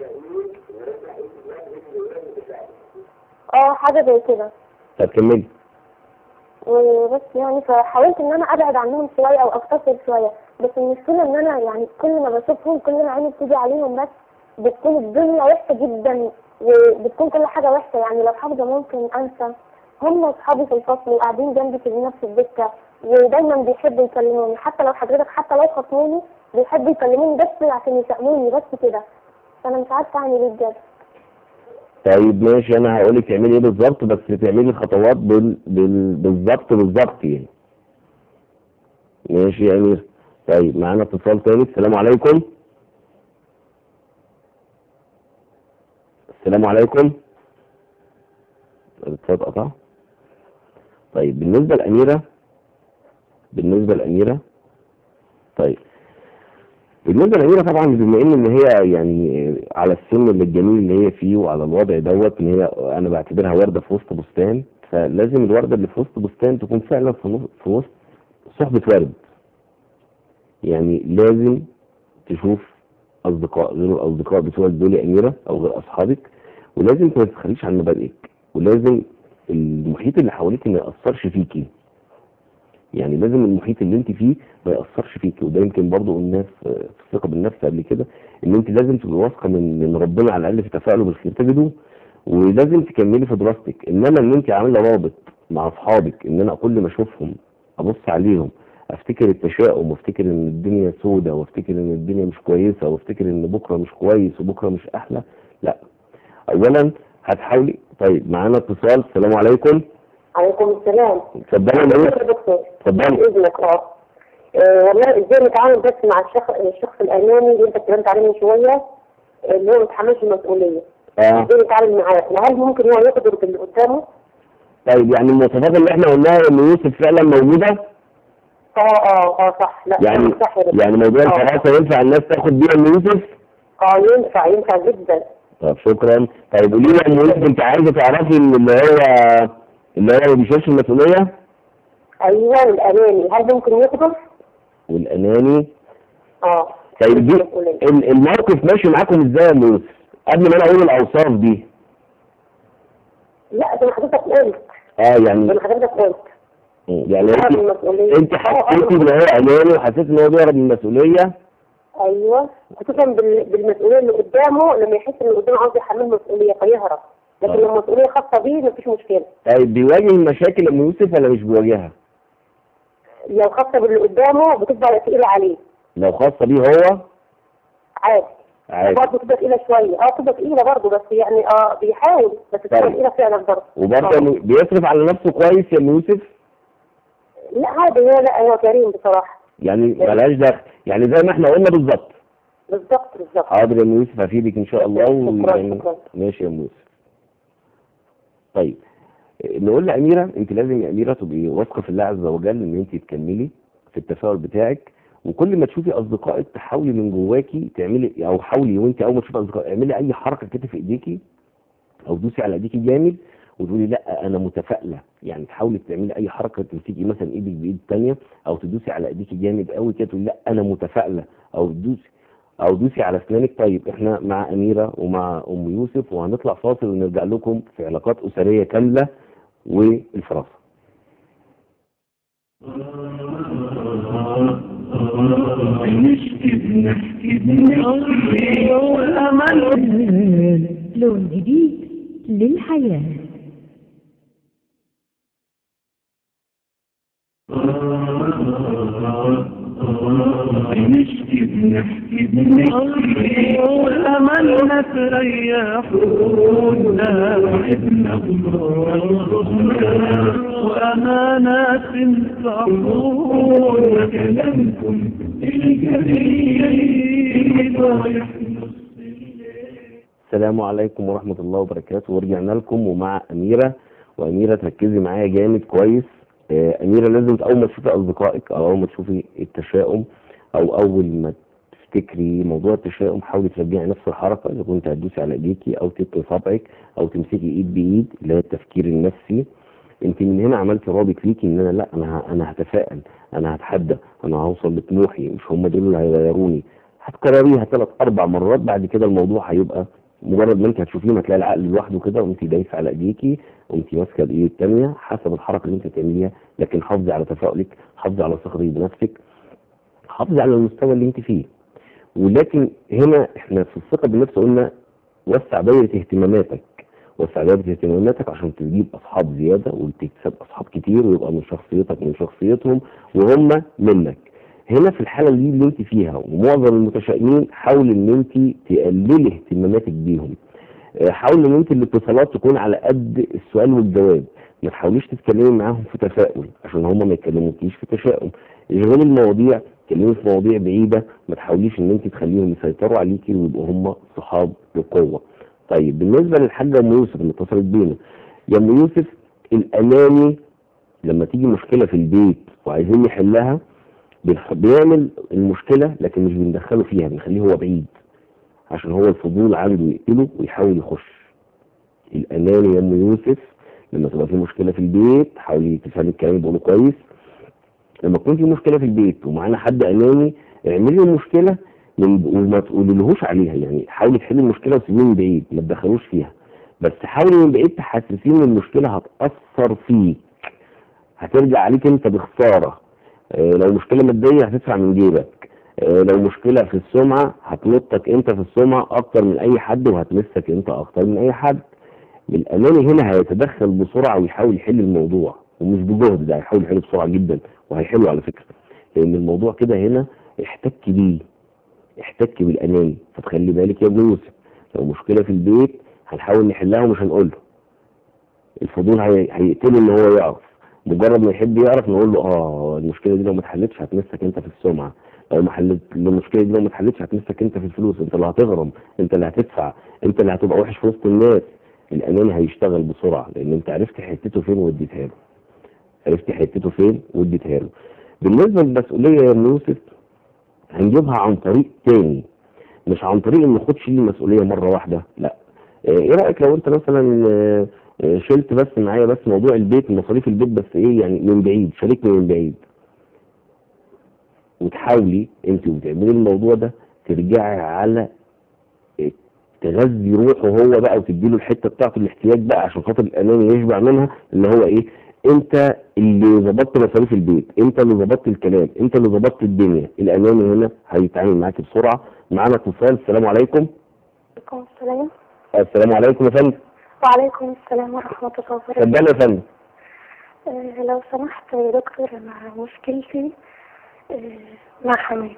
اه حاجة زي كده طب كملي وبس يعني فحاولت ان انا ابعد عنهم شوية او اقتصر شوية بس المشكلة ان انا يعني كل ما بشوفهم كل ما عيني بتيجي عليهم بس بتكون الدنيا وحشة جدا وبتكون كل حاجة وحشة يعني لو حافظة ممكن انسى هم اصحابي في الفصل وقاعدين جنبي في نفس الدكة ودايما بيحبوا يكلموني حتى لو حضرتك حتى لو خصموني بيحبوا يكلموني بس عشان يسألوني بس كده فانا مش عارفة اعمل ايه بجد طيب ماشي انا هقول لك تعملي ايه بالظبط بس تعملي الخطوات بال... بال... بالظبط بالظبط يعني ماشي يا امير طيب معانا اتصال تاني السلام عليكم السلام عليكم الاتصال قطع طيب بالنسبة لأميرة بالنسبة لأميرة طيب بالنسبة لأميرة طبعا بما ان إن هي يعني على السن اللي الجميل اللي هي فيه وعلى الوضع دوت ان هي انا بعتبرها وردة في وسط بستان فلازم الوردة اللي في وسط بستان تكون فعلا في نص- في وسط صحبة ورد يعني لازم تشوف اصدقاء غير الاصدقاء بتوعك دول يا اميره او غير اصحابك ولازم ما تتخليش عن مبادئك ولازم المحيط اللي حواليك ما ياثرش فيكي يعني لازم المحيط اللي انت فيه ما ياثرش فيكي وده يمكن برضو الناس في الثقه بالنفس قبل كده ان انت لازم تبقي واثقه من من ربنا على الاقل في تفاؤله بالخير تجدوه ولازم تكملي في دراستك انما ان انت عامله رابط مع اصحابك ان انا كل ما اشوفهم ابص عليهم افتكر التشاؤم وافتكر ان الدنيا سودة وافتكر ان الدنيا مش كويسه وافتكر ان بكره مش كويس وبكره مش احلى لا اولا هتحاولي طيب معانا اتصال السلام عليكم عليكم السلام اتفضلي يا يا نور دكتور اتفضلي اذنك اه آه، والله ازاي نتعامل بس مع الشخص الشخص الالماني اللي انت اتكلمت عليه من شويه اللي هو ما بيتحملش المسؤوليه اه ازاي نتعامل معاه وهل ممكن هو يقدر باللي قدامه طيب يعني المواصفات اللي احنا قلناها ان يوسف فعلا موجوده اه اه اه صح لا يعني صح يا دكتور. يعني موضوع آه. الفراسه ينفع الناس تاخد بيها ان يوسف اه ينفع ينفع جدا طب شكرا طيب قولي لي يا ام يوسف انت عايزه تعرفي ان اللي هو اللي هو ما بيشيلش المسؤوليه ايوه الالماني هل ممكن يقدر؟ والاناني اه طيب دي المسؤولية. ال- الموقف ماشي معاكم ازاي يا ام يوسف قبل ما انا اقول الاوصاف دي لا زي ما حضرتك قلت اه زي يعني ما حضرتك قلت يعني بيهرب انت من المسؤوليه انت آه، حسيتي آه. ان هو اناني وحسيت ان هو بيهرب من المسؤوليه ايوه خصوصا بال- بالمسؤوليه اللي قدامه لما يحس ان اللي قدامه عاوز يحمل مسؤوليه فيهرب لكن آه. لو مسؤوليه خاصه بيه مفيش مشكله طيب بيواجه المشاكل يا ام يوسف ولا مش بيواجهها؟ لو خاصه باللي قدامه بتبقى تقيله عليه لو خاصه بيه هو عادي عادي برضه تبقى تقيله شويه اه تبقى تقيله برضه بس يعني اه بيحاول بس تبقى طيب. تقيله فعلا برضه وبرضه آه. بيصرف على نفسه كويس يا ام يوسف لا عادي هو لا هو كريم بصراحه يعني ملهاش دخل يعني زي ما احنا قلنا بالظبط بالظبط بالظبط حاضر يا ام يوسف هفيدك ان شاء الله شكرا، ويعني- شكرا. ماشي يا ام يوسف طيب نقول لأميرة انت لازم يا أميرة تبقي واثقة في الله عز وجل ان انت تكملي في التفاؤل بتاعك وكل ما تشوفي اصدقائك تحاولي من جواكي تعملي او حاولي وانت اول ما تشوفي اصدقائك اعملي اي حركه كده في ايديكي او دوسي على ايديكي جامد وتقولي لا انا متفائله يعني تحاولي تعملي اي حركه تمسكي مثلا ايدك بايد تانية او تدوسي على ايديكي جامد قوي كده تقولي لا انا متفائله او تدوسي او دوسي على اسنانك طيب احنا مع اميره ومع ام يوسف وهنطلع فاصل ونرجع لكم في علاقات اسريه كامله والفراسه بنحكي بنحكي بنحكي والأمل لون جديد للحياة بنحكي بنحكي بنحكي والأمل تريحونا وإبنا وأمانات تنصحونا كلامكم الجميل السلام عليكم ورحمة الله وبركاته ورجعنا لكم ومع أميرة وأميرة تركزي معايا جامد كويس آه، أميرة لازم أول ما تشوفي أصدقائك أو أول ما تشوفي التشاؤم أو أول ما تفتكري موضوع التشاؤم حاولي ترجعي نفس الحركة إذا كنت هتدوسي على إيديكي أو تبقي صبعك أو تمسكي إيد بإيد اللي هي التفكير النفسي انت من هنا عملتي رابط ليكي ان انا لا انا ه- انا هتفائل انا هتحدى انا هوصل لطموحي مش هم دول اللي هيغيروني هتكرريها ثلاث اربع مرات بعد كده الموضوع هيبقى مجرد ما انت هتشوفيه هتلاقي العقل لوحده كده وانت دايسه على ايديكي وانت ماسكه الايد الثانيه حسب الحركه اللي انت تعمليها لكن حافظي على تفاؤلك حافظي على ثقتك بنفسك حافظي على المستوى اللي انت فيه ولكن هنا احنا في الثقه بالنفس قلنا وسع دايره اهتماماتك وسع دايره اهتماماتك عشان تجيب اصحاب زياده وتكسب اصحاب كتير ويبقى من شخصيتك من شخصيتهم وهم منك هنا في الحاله دي اللي انت فيها ومعظم المتشائمين حاول ان انت تقللي اهتماماتك بيهم آه، حاول ان انت الاتصالات تكون على قد السؤال والجواب ما تحاوليش تتكلمي معاهم في تفاؤل عشان هم ما يكلموكيش في تشاؤم اشغلي المواضيع اتكلمي في مواضيع بعيده ما تحاوليش ان انت تخليهم يسيطروا عليكي ويبقوا هم صحاب بقوه طيب بالنسبه للحاجه ام يوسف اللي اتصلت بينا يا ام يوسف الاناني لما تيجي مشكله في البيت وعايزين نحلها بنح- بيعمل المشكله لكن مش بندخله فيها بنخليه هو بعيد عشان هو الفضول عنده يقتله ويحاول يخش الاناني يا ام يوسف لما تبقى في مشكله في البيت حاولي تفهمي الكلام اللي بقوله كويس لما تكون في مشكله في البيت ومعانا حد اناني اعملي المشكله من وما تقوليلهوش عليها يعني حاولي تحلي المشكله وسيبيه من بعيد ما تدخلوش فيها بس حاولي من بعيد تحسسيه ان المشكله هتاثر فيك هترجع عليك انت بخساره آه، لو مشكله ماديه هتدفع من جيبك آه، لو مشكله في السمعه هتلطك انت في السمعه اكتر من اي حد وهتمسك انت اكتر من اي حد الاماني هنا هيتدخل بسرعه ويحاول يحل الموضوع ومش بجهد ده هيحاول يحله بسرعه جدا وهيحله على فكره لان الموضوع كده هنا احتك بيه احتك بالاناني فتخلي بالك يا ابن يوسف لو مشكله في البيت هنحاول نحلها ومش هنقول له الفضول هي... هيقتله ان هو يعرف مجرد ما يحب يعرف نقول له اه المشكله دي لو ما اتحلتش هتمسك انت في السمعه لو ما حلت لو المشكله دي لو ما اتحلتش هتمسك انت في الفلوس انت اللي هتغرم انت اللي هتدفع انت اللي هتبقى وحش في وسط الناس الاناني هيشتغل بسرعه لان انت عرفت حتته فين واديتها له عرفت حتته فين واديتها له بالنسبه للمسؤوليه يا ابن يوسف هنجيبها عن طريق تاني مش عن طريق ان خد شيل المسؤوليه مره واحده لا آه، ايه رايك لو انت مثلا آه، آه، شلت بس معايا بس موضوع البيت مصاريف البيت بس ايه يعني من بعيد شاركني من بعيد وتحاولي انت وبتعملي الموضوع ده ترجعي على آه، تغذي روحه هو بقى وتديله الحته بتاعته الاحتياج بقى عشان خاطر الاناني يشبع منها اللي هو ايه انت اللي ظبطت مصاريف البيت انت اللي ظبطت الكلام انت اللي ظبطت الدنيا الاناني هنا هيتعامل معاك بسرعه معانا اتصال السلام عليكم عليكم السلام السلام عليكم يا فندم وعليكم السلام ورحمة الله وبركاته اتفضل يا فندم آه، لو سمحت يا دكتور أنا مشكلتي آه، مع حماتي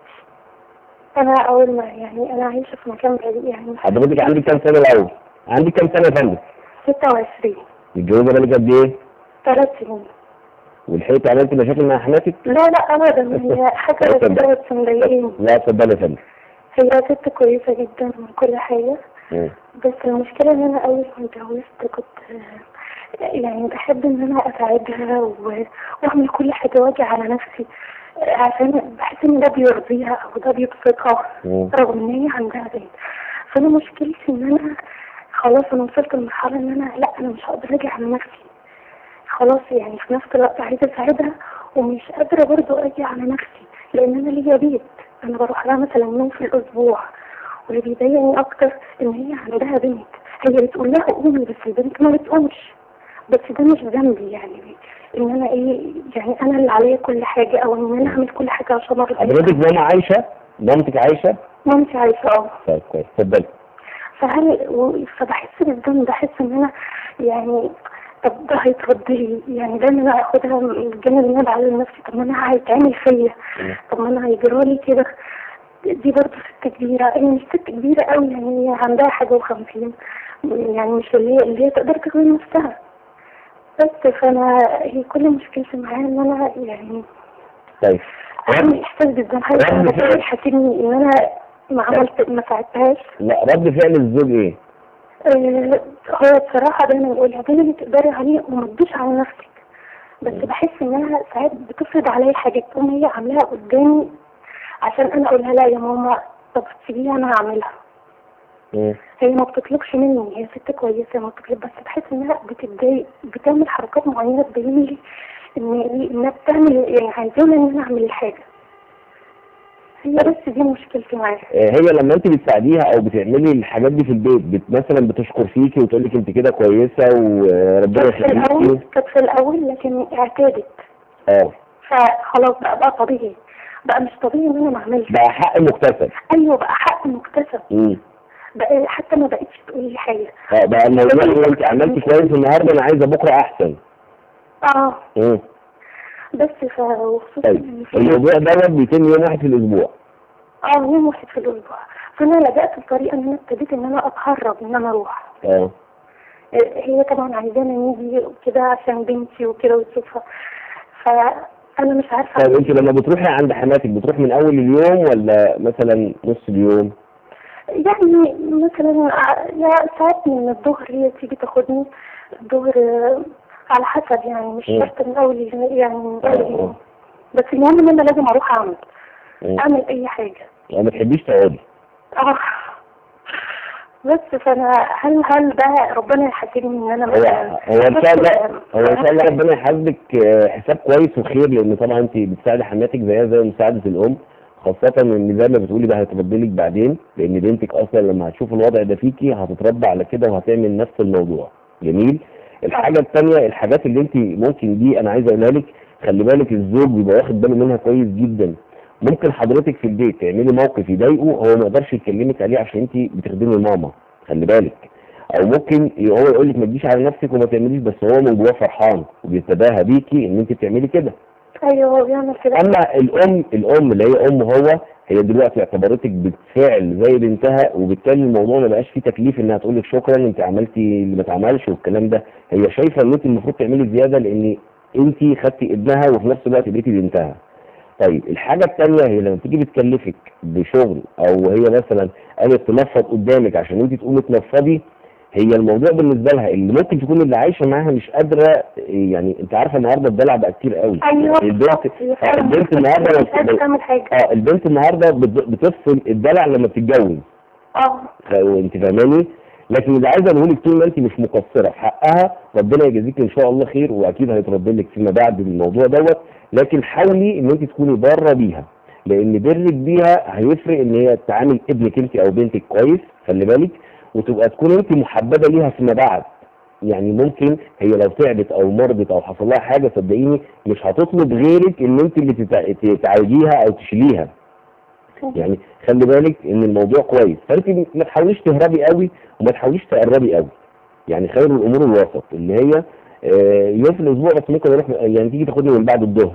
أنا أول ما يعني أنا عايشة في مكان بعيد يعني حضرتك عندك كام سنه الاول عندك كام سنه يا فندم ستة وعشرين متجوزه بقالك قد ايه ثلاث سنين ولحقتي عملتي مشاكل مع حماتك لا لا أبدا هي حاجة اتفضل. كده بس مضايقاني لا اتفضل يا فندم هي ست كويسة جدا من كل حاجة مم. بس المشكلة إن أنا أول ما اتجوزت كنت آه، يعني بحب إن أنا أساعدها و- وأعمل كل حاجة وأجي على نفسي آه، عشان بحس إن ده بيرضيها أو ده بيبسطها مم. رغم إن هي عندها بنت فأنا مشكلتي إن أنا خلاص أنا وصلت لمرحلة إن أنا لأ أنا مش هقدر أجي على نفسي خلاص يعني في نفس الوقت عايزة أساعدها ومش قادرة برضو أجي على نفسي لأن أنا ليا بيت أنا بروح لها مثلا يوم في الأسبوع واللي بيضايقني أكتر إن هي عندها بنت هي بتقول لها قومي بس البنت ما بتقومش بس ده مش ذنبي يعني إن أنا إيه يعني أنا اللي عليا كل حاجة أو إن أنا أعمل كل حاجة عشان أرضيها حضرتك ماما عايشه مامتك عايشه مامتي عايشة أه طيب كويس اتفضلي فهل و- فبحس بالذنب بحس ان انا يعني طب ده هيترد لي يعني ده انا اخدها من الجانب اللي انا بعلم نفسي طب ما انا هيتعمل فيا طب ما انا هيجرى لي كده دي برضه ست كبيرة هي مش ست كبيرة قوي يعني هي عندها حاجة وخمسين يعني مش اللي هي اللي هي تقدر تخدم نفسها بس فانا هي كل مشكلتي معاها ان انا يعني طيب عندي احساس بالذنب رد حاجة فعل. بتحسسني ان انا ما عملت ما ساعدتهاش لا رد فعل الزوج ايه آه، هو بصراحة دايما يقول اعملي اللي تقدري عليه وما تدوش على نفسك بس بحس انها ساعات بتفرض عليا حاجات تقوم هي عاملاها قدامي عشان انا اقولها لا يا ماما طب سيبيها انا هعملها مم. هي ما بتطلبش مني هي ست كويسة ما بتطلب بس بحس انها بتتضايق بتعمل حركات معينة تبين لي ان انها بتعمل يعني عايزاني ان انا اعمل الحاجة هي بس دي مشكلتي معاها آه، هي لما انت بتساعديها او بتعملي الحاجات دي في البيت بت مثلا بتشكر فيكي وتقول لك انت كده كويسه وربنا كانت في الاول يخليكي كانت في الاول لكن اعتادت اه فخلاص بقى بقى طبيعي بقى مش طبيعي ان انا ما اعملش بقى حق مكتسب ايوه بقى حق مكتسب مم. بقى حتى ما بقتش تقول لي حاجه اه بقى الموضوع اللي انت عملتي كويس النهارده انا عايزه بكره احسن اه مم. بس ف وخصوصا طيب إن في- الموضوع دوت بيتم يوم واحد في الاسبوع اه يوم واحد في الاسبوع فانا لجأت لطريقه ان انا ابتديت ان انا اتهرب ان انا اروح اه آه، هي طبعا عايزانا نيجي وكده عشان بنتي وكده وتشوفها فانا مش عارفه طيب انت لما بتروحي عند حماتك بتروح من اول اليوم ولا مثلا نص اليوم يعني مثلا ع- يا ساعات من الظهر هي تيجي تاخدني الظهر آه، على حسب يعني مش مم. شرط من اول اليوم- يعني من آه، اول آه. اليوم بس المهم ان انا لازم اروح اعمل مم. اعمل اي حاجه يعني ما تحبيش تقعدي اه بس فانا هل هل ده ربنا يحاسبني ان انا هو مثلا هو ان شاء الله هو ان شاء الله أفهم. ربنا يحاسبك آه، حساب كويس وخير لان طبعا انت بتساعدي حماتك زيها زي مساعده الام خاصة ان زي ما بتقولي ده هيتربي لك بعدين لان بنتك اصلا لما هتشوف الوضع ده فيكي هتتربى على كده وهتعمل نفس الموضوع جميل الحاجة التانية الحاجات اللي انت ممكن دي انا عايز اقولها لك خلي بالك الزوج بيبقى واخد باله منها كويس جدا ممكن حضرتك في البيت تعملي موقف يضايقه هو ما يقدرش يكلمك عليه عشان انت بتخدمي ماما خلي بالك او ممكن هو يقول لك ما تجيش على نفسك وما تعمليش بس هو من جواه فرحان وبيتباهى بيكي ان انت بتعملي كده ايوه هو بيعمل كده اما الام الام اللي هي ام هو هي دلوقتي اعتبرتك بالفعل زي بنتها وبالتالي الموضوع ما بقاش فيه تكليف انها تقول لك شكرا انت عملتي اللي ما اتعملش والكلام ده هي شايفه ان انت المفروض تعملي زياده لان انت خدتي ابنها وفي نفس الوقت بقيتي بنتها طيب الحاجه الثانيه هي لما تيجي بتكلفك بشغل او هي مثلا قالت تنفض قدامك عشان انت تقومي تنفضي هي الموضوع بالنسبه لها اللي ممكن تكون اللي عايشه معاها مش قادره يعني انت عارفه النهارده الدلع بقى كتير قوي ايوه البنت هي فعلا البنت النهارده مش قادرة لما- تعمل حاجه اه البنت النهارده بت- بتفصل الدلع لما بتتجوز اه ف- انت فاهماني لكن اللي عايز اقوله لك طول ما انت مش مقصره في حقها ربنا يجازيك ان شاء الله خير واكيد هيترد لك فيما بعد الموضوع دوت لكن حاولي ان انت تكوني بره بيها لان برك بيها هيفرق ان هي تعامل ابنك انت او بنتك كويس خلي بالك وتبقى تكون انت محببه ليها فيما بعد يعني ممكن هي لو تعبت او مرضت او حصل لها حاجه صدقيني مش هتطلب غيرك ان انت اللي تتع- تعالجيها او تشيليها يعني خلي بالك ان الموضوع كويس فانت ما تحاوليش تهربي قوي وما تحاوليش تقربي قوي يعني خير الامور الوسط اللي هي آه، يوم في الاسبوع بس ممكن اروح يعني تيجي تاخدني من بعد الظهر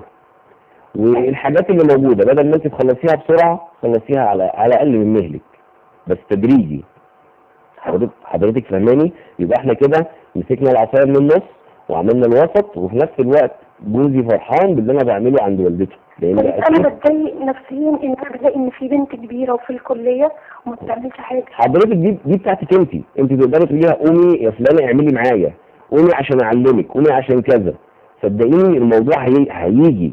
والحاجات اللي موجوده بدل ما انت تخلصيها بسرعه خلصيها على على اقل من مهلك بس تدريجي حضرتك حضرتك فهماني يبقى احنا كده مسكنا العصايه من النص وعملنا الوسط وفي نفس الوقت جوزي فرحان باللي انا بعمله عند والدته لان بس اكيد انا بتضايق نفسيا ان انا بلاقي ان في بنت كبيره وفي الكليه وما بتعملش حاجه حضرتك دي دي بتاعتك انت انت تقدري تقوليها قومي يا فلانه اعملي معايا قومي عشان اعلمك قومي عشان كذا صدقيني الموضوع هي... هيجي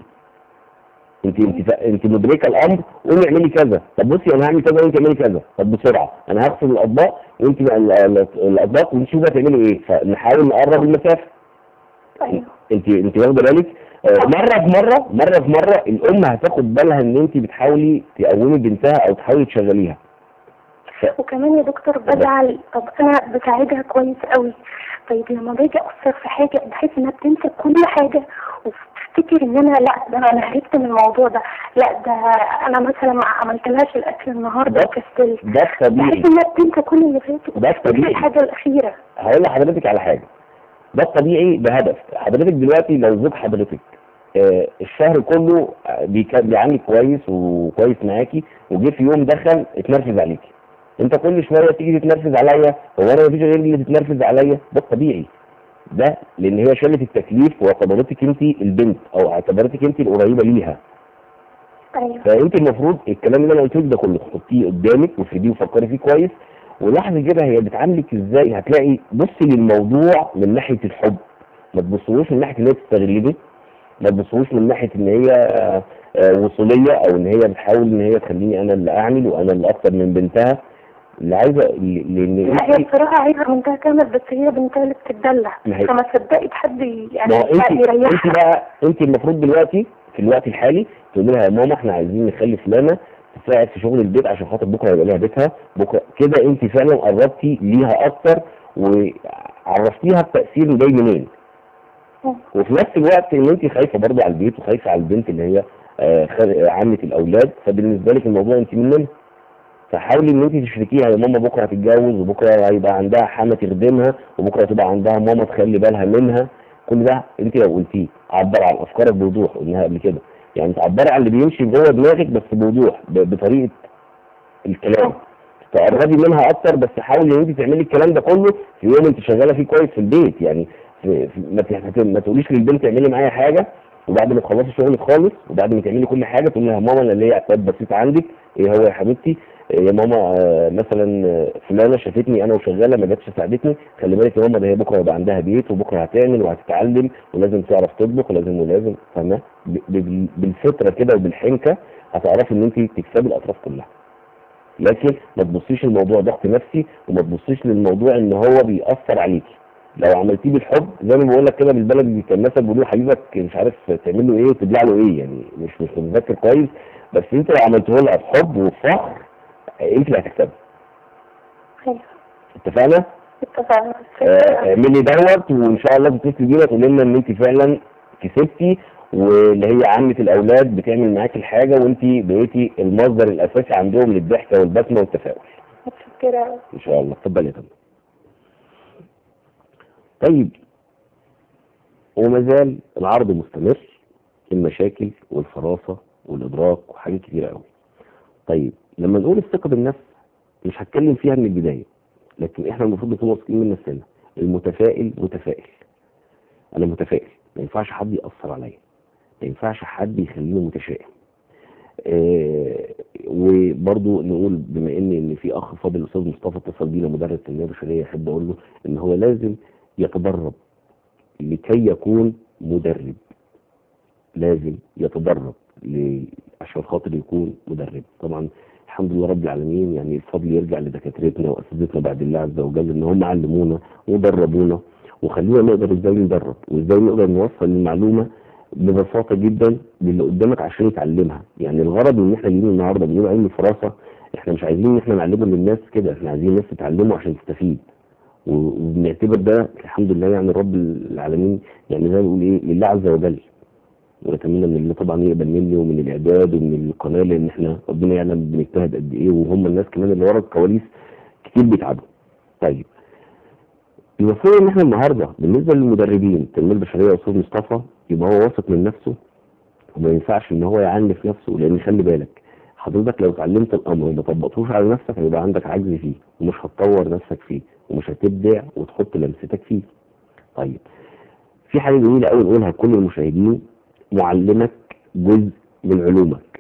انت انت فا- انت مدركه الامر قومي اعملي كذا طب بصي انا هعمل كذا وانت اعملي كذا طب بسرعه انا هغسل الاطباق وانت ال- ال- الاطباق وانت شوفي هتعملي ايه فنحاول نقرب المسافه ايوه انت انت واخده بالك آه، مره في مره مره في مره الام هتاخد بالها ان انت بتحاولي تقومي بنتها او تحاولي تشغليها وكمان يا دكتور بزعل طب انا بساعدها كويس قوي طيب لما باجي اقصر في حاجه بحس انها بتنسى كل حاجه وتفتكر ان انا لا ده انا هربت من الموضوع ده لا ده انا مثلا ما عملتلهاش الاكل النهارده ده- وكسلت ده الطبيعي بحس انها بتنسى كل اللي فات ده الطبيعي. الحاجه الاخيره هقول لحضرتك على حاجه ده الطبيعي بهدف حضرتك دلوقتي لو زوج حضرتك آه الشهر كله آه، بيك- بيعاملك كويس وكويس معاكي وجه في يوم دخل اتنرفز عليكي انت كل شويه تيجي تتنرفز عليا هو انا مفيش غير اللي تتنرفز عليا ده الطبيعي ده لان هي شالت التكليف واعتبرتك انت البنت او اعتبرتك انت القريبه ليها ايوه فانت المفروض الكلام اللي انا قلته لك ده كله تحطيه قدامك وافرديه وفكري فيه كويس ولاحظي كده هي بتعاملك ازاي هتلاقي بصي للموضوع من ناحيه الحب ما تبصوش من ناحيه ان هي تستغلني ما تبصوش من ناحيه ان هي آه، آه، وصوليه او ان هي بتحاول ان هي تخليني انا اللي اعمل وانا اللي اكتر من بنتها اللي عايزه لان لا هي انت بصراحه عايزه بنتها كامل بس هي بنتها اللي بتتدلع ما هي- فما صدقت حد يعني ما هو انت يريحها انت بقى انت المفروض دلوقتي في الوقت الحالي تقول لها يا ماما احنا عايزين نخلي فلانه تساعد في شغل البيت عشان خاطر بكره يبقى لها بيتها بكره كده انت فعلا قربتي ليها اكتر وعرفتيها التاثير جاي منين وفي نفس الوقت ان انت خايفه برضه على البيت وخايفه على البنت اللي هي آه، خ- عامه الاولاد فبالنسبه لك الموضوع انت مننا فحاولي ان انت تشركيها يا ماما بكره هتتجوز وبكره هيبقى عندها حما تخدمها وبكره تبقى عندها ماما تخلي بالها منها كل ده انت لو قلتيه عبر عن افكارك بوضوح قلناها قبل كده يعني تعبري عن اللي بيمشي جوه دماغك بس بوضوح ب- بطريقه الكلام تقربي منها اكتر بس حاولي ان انت تعملي الكلام ده كله في يوم انت شغاله فيه كويس في البيت يعني في في ما ت- ما ت- ما تقوليش للبنت اعملي معايا حاجه وبعد ما تخلصي شغلك خالص وبعد ما تعملي كل حاجه تقولي يا ماما انا ليا عتاب بسيط عندك ايه هو يا حبيبتي إيه يا ماما آه، مثلا آه، فلانه شافتني انا وشغاله ما جاتش ساعدتني خلي بالك يا ماما ده هي بكره هيبقى عندها بيت وبكره هتعمل وهتتعلم ولازم تعرف تطبخ ولازم ولازم فاهمه ب- ب- بالفطره كده وبالحنكه هتعرفي ان انت تكسبي الاطراف كلها لكن ما تبصيش الموضوع ضغط نفسي وما تبصيش للموضوع ان هو بيأثر عليكي لو عملتيه بالحب زي ما بقول لك كده بالبلدي كان مثلا بيقولوا حبيبك مش عارف تعمل له ايه وتبلع له ايه يعني مش مش متذكر كويس بس انت لو عملته لها بحب وفخر انت اللي هتكسبي حلو اتفقنا؟ اتفقنا آه، اعملي دوت وان شاء الله تتصلي بينا تقول لنا ان انت فعلا كسبتي واللي هي عمة الاولاد بتعمل معاكي الحاجه وانت بقيتي المصدر الاساسي عندهم للضحكه والبسمه والتفاؤل متشكرة ان شاء الله اتفضل يا فندم طيب وما زال العرض مستمر المشاكل والفراسه والادراك وحاجات كتيره قوي طيب لما نقول الثقه بالنفس مش هتكلم فيها من البدايه لكن احنا المفروض نكون واثقين من نفسنا المتفائل متفائل انا متفائل ما ينفعش حد ياثر عليا ما ينفعش حد يخليني متشائم آه وبرضو نقول بما ان ان في اخ فاضل الاستاذ مصطفى اتصل بينا مدرس تنميه بشريه احب اقول له ان هو لازم يتدرب لكي يكون مدرب لازم يتدرب ل- عشان خاطر يكون مدرب طبعا الحمد لله رب العالمين يعني الفضل يرجع لدكاترتنا واساتذتنا بعد الله عز وجل ان هم علمونا ودربونا وخلونا نقدر ازاي ندرب وازاي نقدر نوصل المعلومه ببساطه جدا للي قدامك عشان يتعلمها يعني الغرض من ان احنا جايين النهارده بنقول علم الفراسه احنا مش عايزين ان احنا نعلمه للناس كده احنا عايزين الناس تتعلمه عشان تستفيد و- وبنعتبر ده الحمد لله يعني رب العالمين يعني زي ما بنقول ايه لله عز وجل ونتمنى من الله طبعا يقبل مني ومن الاعداد ومن القناه لان احنا ربنا يعلم بنجتهد قد ايه وهم الناس كمان اللي ورا الكواليس كتير بيتعبوا. طيب المفروض ان احنا النهارده بالنسبه للمدربين التنميه البشريه يا استاذ مصطفى يبقى هو واثق من نفسه وما ينفعش ان هو يعنف نفسه لان خلي بالك حضرتك لو اتعلمت الامر وما طبقتوش على نفسك هيبقى عندك عجز فيه ومش هتطور نفسك فيه ومش هتبدع وتحط لمستك فيه. طيب في حاجه جميله قوي نقولها لكل المشاهدين معلمك جزء من علومك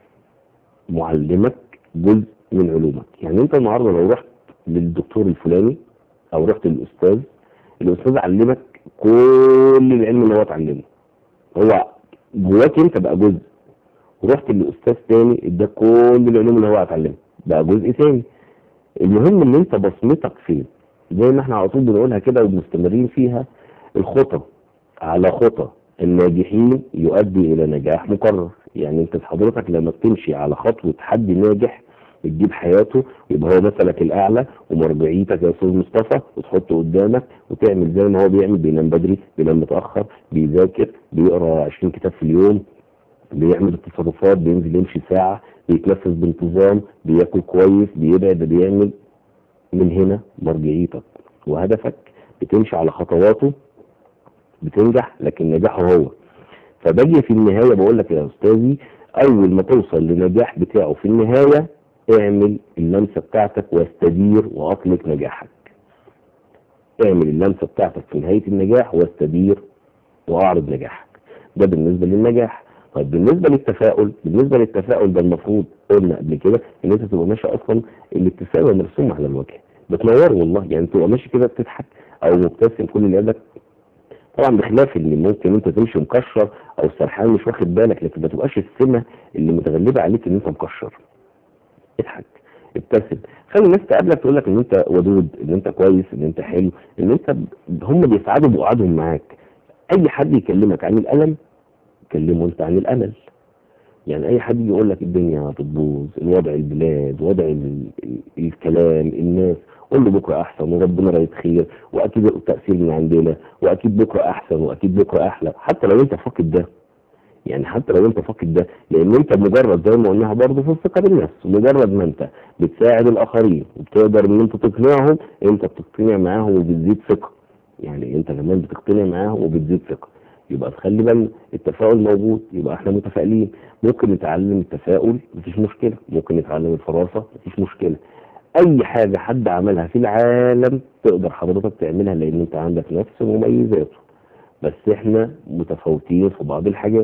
معلمك جزء من علومك يعني انت النهارده لو رحت للدكتور الفلاني او رحت للاستاذ الاستاذ علمك كل العلم اللي هو اتعلمه هو جواك انت بقى جزء ورحت لاستاذ تاني اداك كل العلوم اللي هو اتعلمها بقى جزء تاني المهم ان انت بصمتك فين زي ما احنا على طول بنقولها كده ومستمرين فيها الخطى على خطى الناجحين يؤدي الى نجاح مقرر يعني انت حضرتك لما بتمشي على خطوه حد ناجح بتجيب حياته يبقى هو مثلك الاعلى ومرجعيتك يا استاذ مصطفى وتحطه قدامك وتعمل زي ما هو بيعمل بينام بدري بينام متاخر بيذاكر بيقرا 20 كتاب في اليوم بيعمل التصرفات بينزل يمشي ساعه بيتنفس بانتظام بياكل كويس بيبعد بيعمل من هنا مرجعيتك وهدفك بتمشي على خطواته بتنجح لكن نجاحه هو فباجي في النهايه بقول لك يا استاذي اول ما توصل لنجاح بتاعه في النهايه اعمل اللمسه بتاعتك واستدير واطلق نجاحك اعمل اللمسه بتاعتك في نهايه النجاح واستدير واعرض نجاحك ده بالنسبه للنجاح طيب بالنسبه للتفاؤل بالنسبه للتفاؤل ده المفروض قلنا قبل كده ان انت تبقى ماشي اصلا الابتسامه مرسومه على الوجه بتنور والله يعني تبقى ماشي كده بتضحك او مبتسم كل اللي قالك طبعا بخلاف ان ممكن انت تمشي مكشر او سرحان مش واخد بالك لكن ما تبقاش السمه اللي متغلبه عليك ان انت مكشر اضحك ابتسم خلي الناس تقابلك تقول لك ان انت ودود ان انت كويس ان انت حلو ان انت ب- هم بيسعدوا بقعدهم معاك اي حد يكلمك عن الالم كلمه انت عن الامل يعني اي حد يجي يقول لك الدنيا هتبوظ الوضع البلاد وضع ال- ال- الكلام الناس قول له بكره احسن وربنا رايد خير واكيد التاثير من عندنا واكيد بكره احسن واكيد بكره احلى حتى لو انت فاقد ده يعني حتى لو انت فاقد ده لان انت مجرد زي ما قلناها برضه في الثقه بالنفس مجرد ما انت بتساعد الاخرين وبتقدر ان انت تقنعهم انت بتقتنع معاهم وبتزيد ثقه يعني انت كمان بتقتنع معاهم وبتزيد ثقه يبقى تخلي بالنا التفاؤل موجود يبقى احنا متفائلين ممكن نتعلم التفاؤل مفيش مشكله ممكن نتعلم الفراسه مفيش مشكله اي حاجه حد عملها في العالم تقدر حضرتك تعملها لان انت عندك نفس مميزاته بس احنا متفاوتين في بعض الحاجات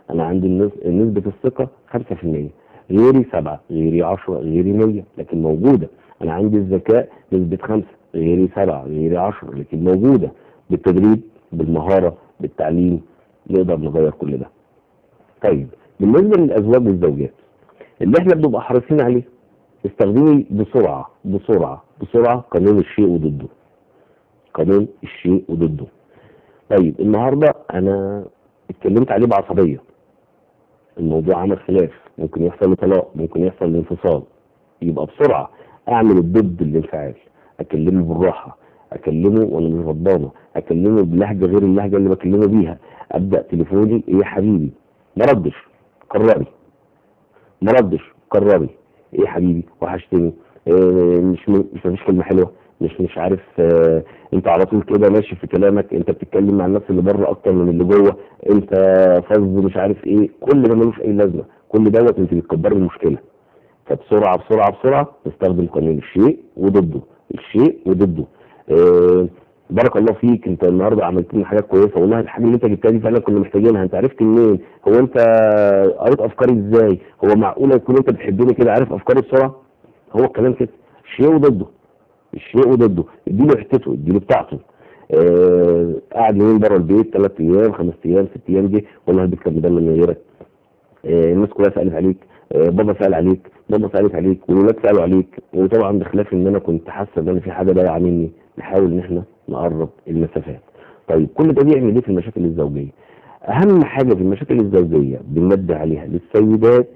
انا عندي النس- نسبه الثقه 5% غيري 7 غيري 10 غيري 100 لكن موجوده انا عندي الذكاء نسبه 5 غيري 7 غيري 10 لكن موجوده بالتدريب بالمهاره بالتعليم نقدر نغير كل ده طيب بالنسبه للازواج والزوجات اللي احنا بنبقى حريصين عليه استخدمي بسرعه بسرعه بسرعه قانون الشيء وضده قانون الشيء وضده طيب النهارده انا اتكلمت عليه بعصبيه الموضوع عمل خلاف ممكن يحصل له طلاق ممكن يحصل له انفصال يبقى بسرعه اعمل الضد الانفعال اكلمه بالراحه اكلمه وانا مش غضبانه اكلمه بلهجه غير اللهجه اللي بكلمه بيها ابدا تليفوني ايه يا حبيبي ما ردش قرري ما ردش قرري ايه يا حبيبي وحشتني إيه مش م... مش مفيش كلمه حلوه مش مش عارف آه انت على طول كده ماشي في كلامك انت بتتكلم مع الناس اللي بره اكتر من اللي جوه انت فظ مش عارف ايه كل ده ملوش اي لازمه كل دوت انت بتكبري المشكله فبسرعه بسرعه بسرعه نستخدم قانون الشيء وضده الشيء وضده آه بارك الله فيك انت النهارده عملت لنا حاجات كويسه والله الحاجه اللي انت جبتها دي فعلا كنا محتاجينها انت عرفت منين هو انت قريت افكاري ازاي هو معقوله يكون انت بتحبني كده عارف افكاري بسرعه هو الكلام كده الشيء وضده الشيء وضده اديله حتته اديله بتاعته آه قاعد يومين بره البيت ثلاث ايام خمس ايام ست ايام جه والله البيت كان مدمر من غيرك آه الناس كلها سالت عليك آه بابا سال عليك ماما سالت عليك والولاد سالوا عليك وطبعا بخلاف ان انا كنت حاسه ان انا في حاجه ضايعه مني نحاول ان احنا نقرب المسافات طيب كل ده بيعمل ايه في المشاكل الزوجيه اهم حاجه في المشاكل الزوجيه بننبه عليها للسيدات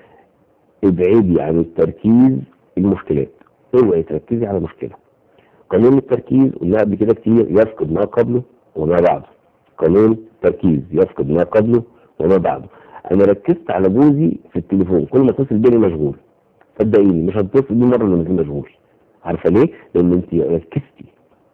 ابعدي عن التركيز المشكلات اوعي تركزي على مشكله قانون التركيز قلنا قبل كده كتير يفقد ما قبله وما بعده قانون التركيز يفقد ما قبله وما بعده انا ركزت على جوزي في التليفون كل ما اتصل بيني مشغول صدقيني مش هتصل بيه مره لما يكون مشغول عارفه ليه؟ لان انت ركزتي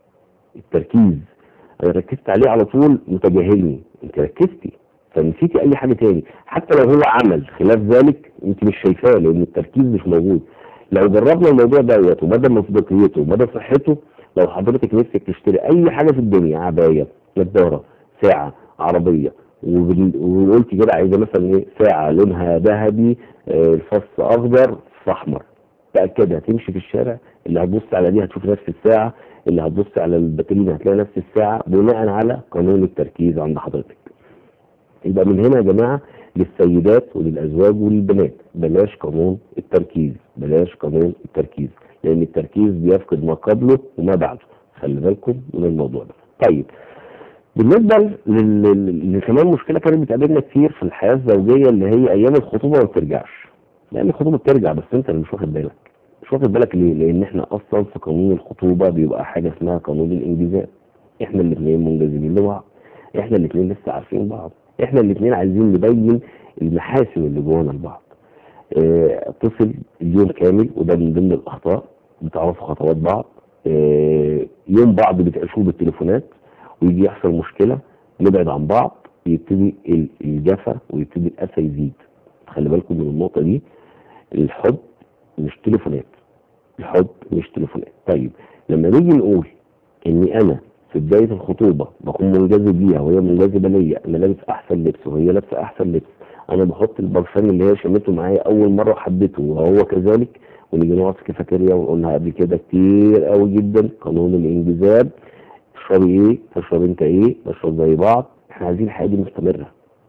التركيز انا ركزت عليه على طول متجاهلني انت ركزتي فنسيتي اي حاجه تاني حتى لو هو عمل خلاف ذلك انت مش شايفاه لان التركيز مش موجود لو جربنا الموضوع دوت ومدى مصداقيته ومدى صحته لو حضرتك نفسك تشتري اي حاجه في الدنيا عبايه نظاره ساعه عربيه وبال- وقلت كده عايزه مثلا ايه ساعه لونها ذهبي آه، الفص اخضر في احمر تاكد هتمشي في الشارع اللي هتبص على دي هتشوف نفس الساعه اللي هتبص على الباترين هتلاقي نفس الساعه بناء على قانون التركيز عند حضرتك يبقى من هنا يا جماعه للسيدات وللازواج وللبنات بلاش قانون التركيز بلاش قانون التركيز لان التركيز بيفقد ما قبله وما بعده خلي بالكم من الموضوع ده طيب بالنسبه لل- لل- لكمان مشكله كانت بتقابلنا كتير في الحياه الزوجيه اللي هي ايام الخطوبه ما بترجعش لان الخطوبه بترجع بس انت اللي مش واخد بالك مش واخد بالك ليه لان احنا اصلا في قانون الخطوبه بيبقى حاجه اسمها قانون الانجذاب احنا الاثنين منجذبين لبعض احنا الاثنين لسه عارفين بعض احنا الاثنين عايزين نبين المحاسن اللي جوانا لبعض اه، اتصل اليوم كامل وده من ضمن الاخطاء بتعرفوا خطوات بعض اه، يوم بعض بتعيشوه بالتليفونات ويجي يحصل مشكله نبعد عن بعض يبتدي ال- الجفا ويبتدي الاسى يزيد خلي بالكم من النقطه دي الحب مش تليفونات الحب مش تليفونات طيب لما نيجي نقول اني انا في بدايه الخطوبه بكون منجذب ليها وهي منجذبه ليا انا لابس احسن لبس وهي لابسه احسن لبس انا بحط البرفان اللي هي شمته معايا اول مره حبيته وهو كذلك ونيجي نقعد في كافيتيريا ونقولها قبل كده كتير قوي جدا قانون الانجذاب تشربي ايه تشرب انت ايه نشرب زي بعض احنا عايزين الحياه دي مستمره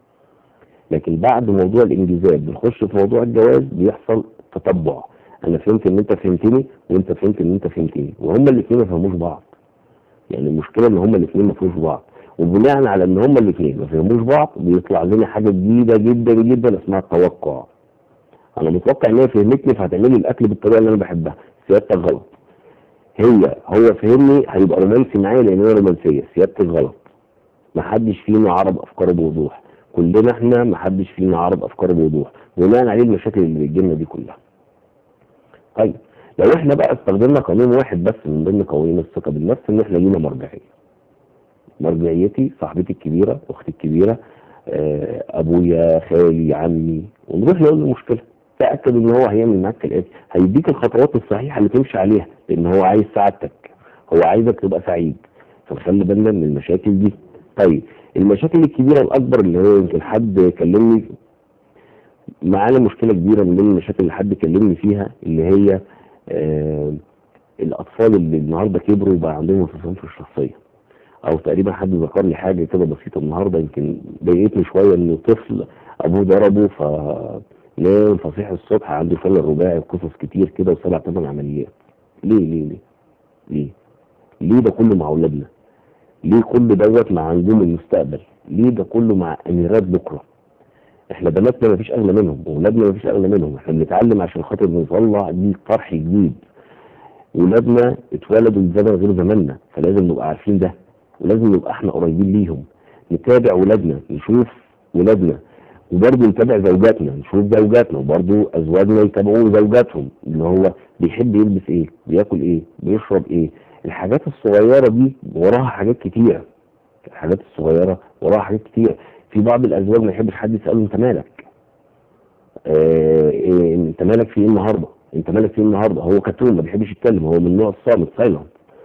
لكن بعد موضوع الانجذاب بنخش في موضوع الجواز بيحصل تتبع انا فهمت ان انت فهمتني وانت فهمت ان انت فهمتني وهما الاثنين ما فهموش بعض يعني المشكله ان هما الاثنين ما فهموش بعض وبناء على ان هما الاثنين ما فهموش بعض بيطلع لنا حاجه جديده جدا جدا اسمها التوقع انا متوقع ان هي فهمتني فهتعملي الاكل بالطريقه اللي انا بحبها سيادتك غلط هي هو فهمني هيبقى رومانسي معايا لان انا رومانسيه سيادتك غلط محدش فينا عرض افكاره بوضوح كلنا احنا محدش فينا عرض افكاره بوضوح بناء عليه المشاكل اللي بتجيلنا دي كلها طيب لو احنا بقى استخدمنا قانون واحد بس من ضمن قوانين الثقه بالنفس ان احنا لينا مرجعيه مرجعيتي صاحبتي الكبيره اختي الكبيره آه، ابويا خالي عمي ونروح نقول له المشكله تاكد ان هو هيعمل معاك كالاتي هيديك الخطوات الصحيحه اللي تمشي عليها لان هو عايز سعادتك هو عايزك تبقى سعيد فنخلي بالنا من المشاكل دي طيب المشاكل الكبيره الاكبر اللي هو يمكن حد كلمني معانا مشكله كبيره من ضمن المشاكل اللي حد كلمني فيها اللي هي آه الاطفال اللي النهارده كبروا وبقى عندهم انفصام في الشخصيه او تقريبا حد ذكر لي حاجه كده بسيطه النهارده يمكن ضايقتني شويه ان طفل ابوه ضربه فنام فصيح الصبح عنده فشل رباعي وقصص كتير كده وسبع ثمان عمليات ليه ليه ليه ليه ليه ده كله مع اولادنا ليه كل دوت مع نجوم المستقبل ليه ده كله مع اميرات بكره احنا بناتنا مفيش اغلى منهم واولادنا مفيش اغلى منهم احنا بنتعلم عشان خاطر نطلع جيل طرح جديد ولادنا اتولدوا لزمن غير زماننا فلازم نبقى عارفين ده ولازم نبقى احنا قريبين ليهم نتابع ولادنا نشوف ولادنا وبرضه نتابع زوجاتنا نشوف زوجاتنا وبرضه ازواجنا يتابعوا زوجاتهم اللي هو بيحب يلبس ايه بياكل ايه بيشرب ايه الحاجات الصغيره دي وراها حاجات كتيره الحاجات الصغيره وراها حاجات كتيره في بعض الازواج ما يحبش حد يساله انت مالك آه إيه انت مالك في ايه النهارده انت مالك في ايه النهارده هو كتوم ما بيحبش يتكلم هو من النوع الصامت سايلنت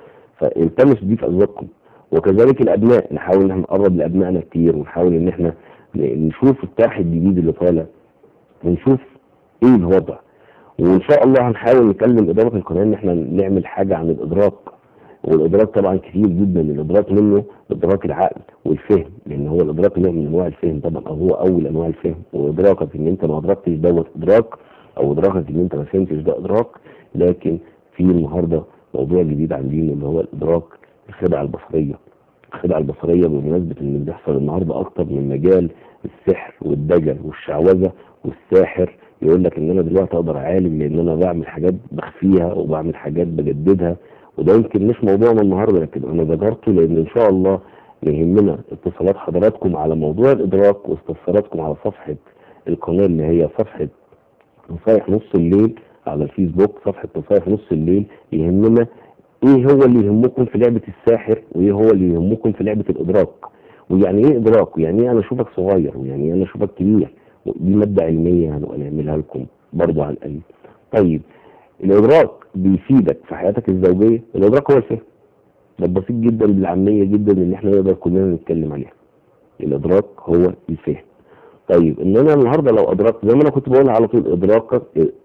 فالتمس دي في ازواجكم وكذلك الابناء نحاول ان احنا نقرب لابنائنا كتير ونحاول ان احنا نشوف الطرح الجديد اللي طالع ونشوف ايه الوضع وان شاء الله هنحاول نكلم اداره القناه ان احنا نعمل حاجه عن الادراك والادراك طبعا كتير جدا الادراك منه ادراك العقل والفهم لان هو الادراك نوع من انواع الفهم طبعا او هو اول انواع الفهم وادراكك ان انت ما ادركتش دوت ادراك او ادراكك ان انت ما فهمتش ده ادراك لكن في النهارده موضوع جديد عندنا اللي هو الادراك الخدعه البصريه الخدعه البصريه بمناسبه ان بيحصل النهارده اكتر من مجال السحر والدجل والشعوذه والساحر يقول لك ان انا دلوقتي اقدر اعالج لان انا بعمل حاجات بخفيها وبعمل حاجات بجددها وده يمكن مش موضوعنا النهارده لكن انا ذكرته لان ان شاء الله يهمنا اتصالات حضراتكم على موضوع الادراك واستفساراتكم على صفحه القناه اللي هي صفحه نصايح نص الليل على الفيسبوك صفحه نصايح نص الليل يهمنا ايه هو اللي يهمكم في لعبه الساحر وايه هو اللي يهمكم في لعبه الادراك ويعني ايه ادراك ويعني ايه انا اشوفك صغير ويعني ايه انا اشوفك كبير دي ماده علميه هنبقى نعملها لكم برضو على القليل طيب الادراك بيفيدك في حياتك الزوجيه الادراك هو الفهم ده بسيط جدا بالعاميه جدا ان احنا نقدر كلنا نتكلم عليها الادراك هو الفهم طيب ان انا النهارده لو ادركت زي ما انا كنت بقول على طول ادراكك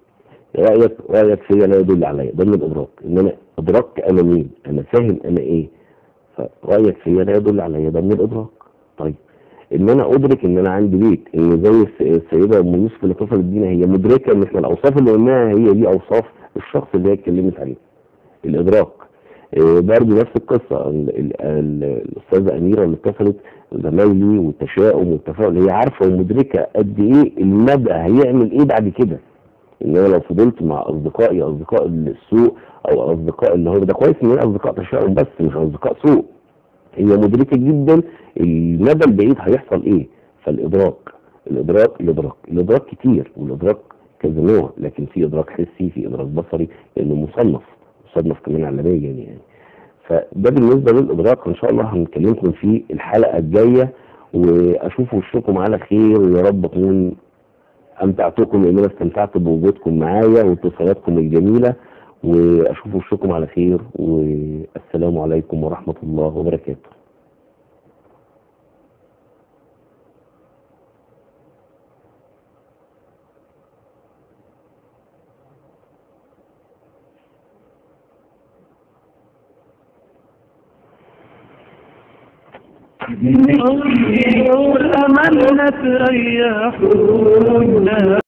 رايك رايك فيا لا يدل عليا ده من الادراك ان انا ادركت انا مين انا فاهم انا ايه فرايك فيا لا يدل عليا ده من الادراك طيب ان انا ادرك ان انا عندي بيت ان زي السيده ام يوسف اللي اتصلت بينا هي مدركه ان احنا الاوصاف اللي قلناها هي دي اوصاف الشخص اللي هي اتكلمت عليه الادراك إيه برضه نفس القصه الاستاذه اميره اللي اتصلت زمايلي والتشاؤم والتفاؤل هي عارفه ومدركه قد ايه المدى هيعمل ايه بعد كده ان انا لو فضلت مع اصدقائي اصدقاء السوء او اصدقاء اللي هو ده كويس ان انا اصدقاء تشاؤم بس مش اصدقاء سوء هي مدركه جدا المدى البعيد هيحصل ايه فالادراك الادراك الادراك الادراك كتير والادراك كذا نوع لكن في ادراك حسي في ادراك بصري لانه مصنف مصنف كمان عالميا يعني فده بالنسبه للادراك ان شاء الله هنكلمكم فيه الحلقه الجايه واشوف وشكم على خير ويا رب اكون امتعتكم لان انا استمتعت بوجودكم معايا واتصالاتكم الجميله واشوف وشكم على خير والسلام عليكم ورحمه الله وبركاته الأمل نتريح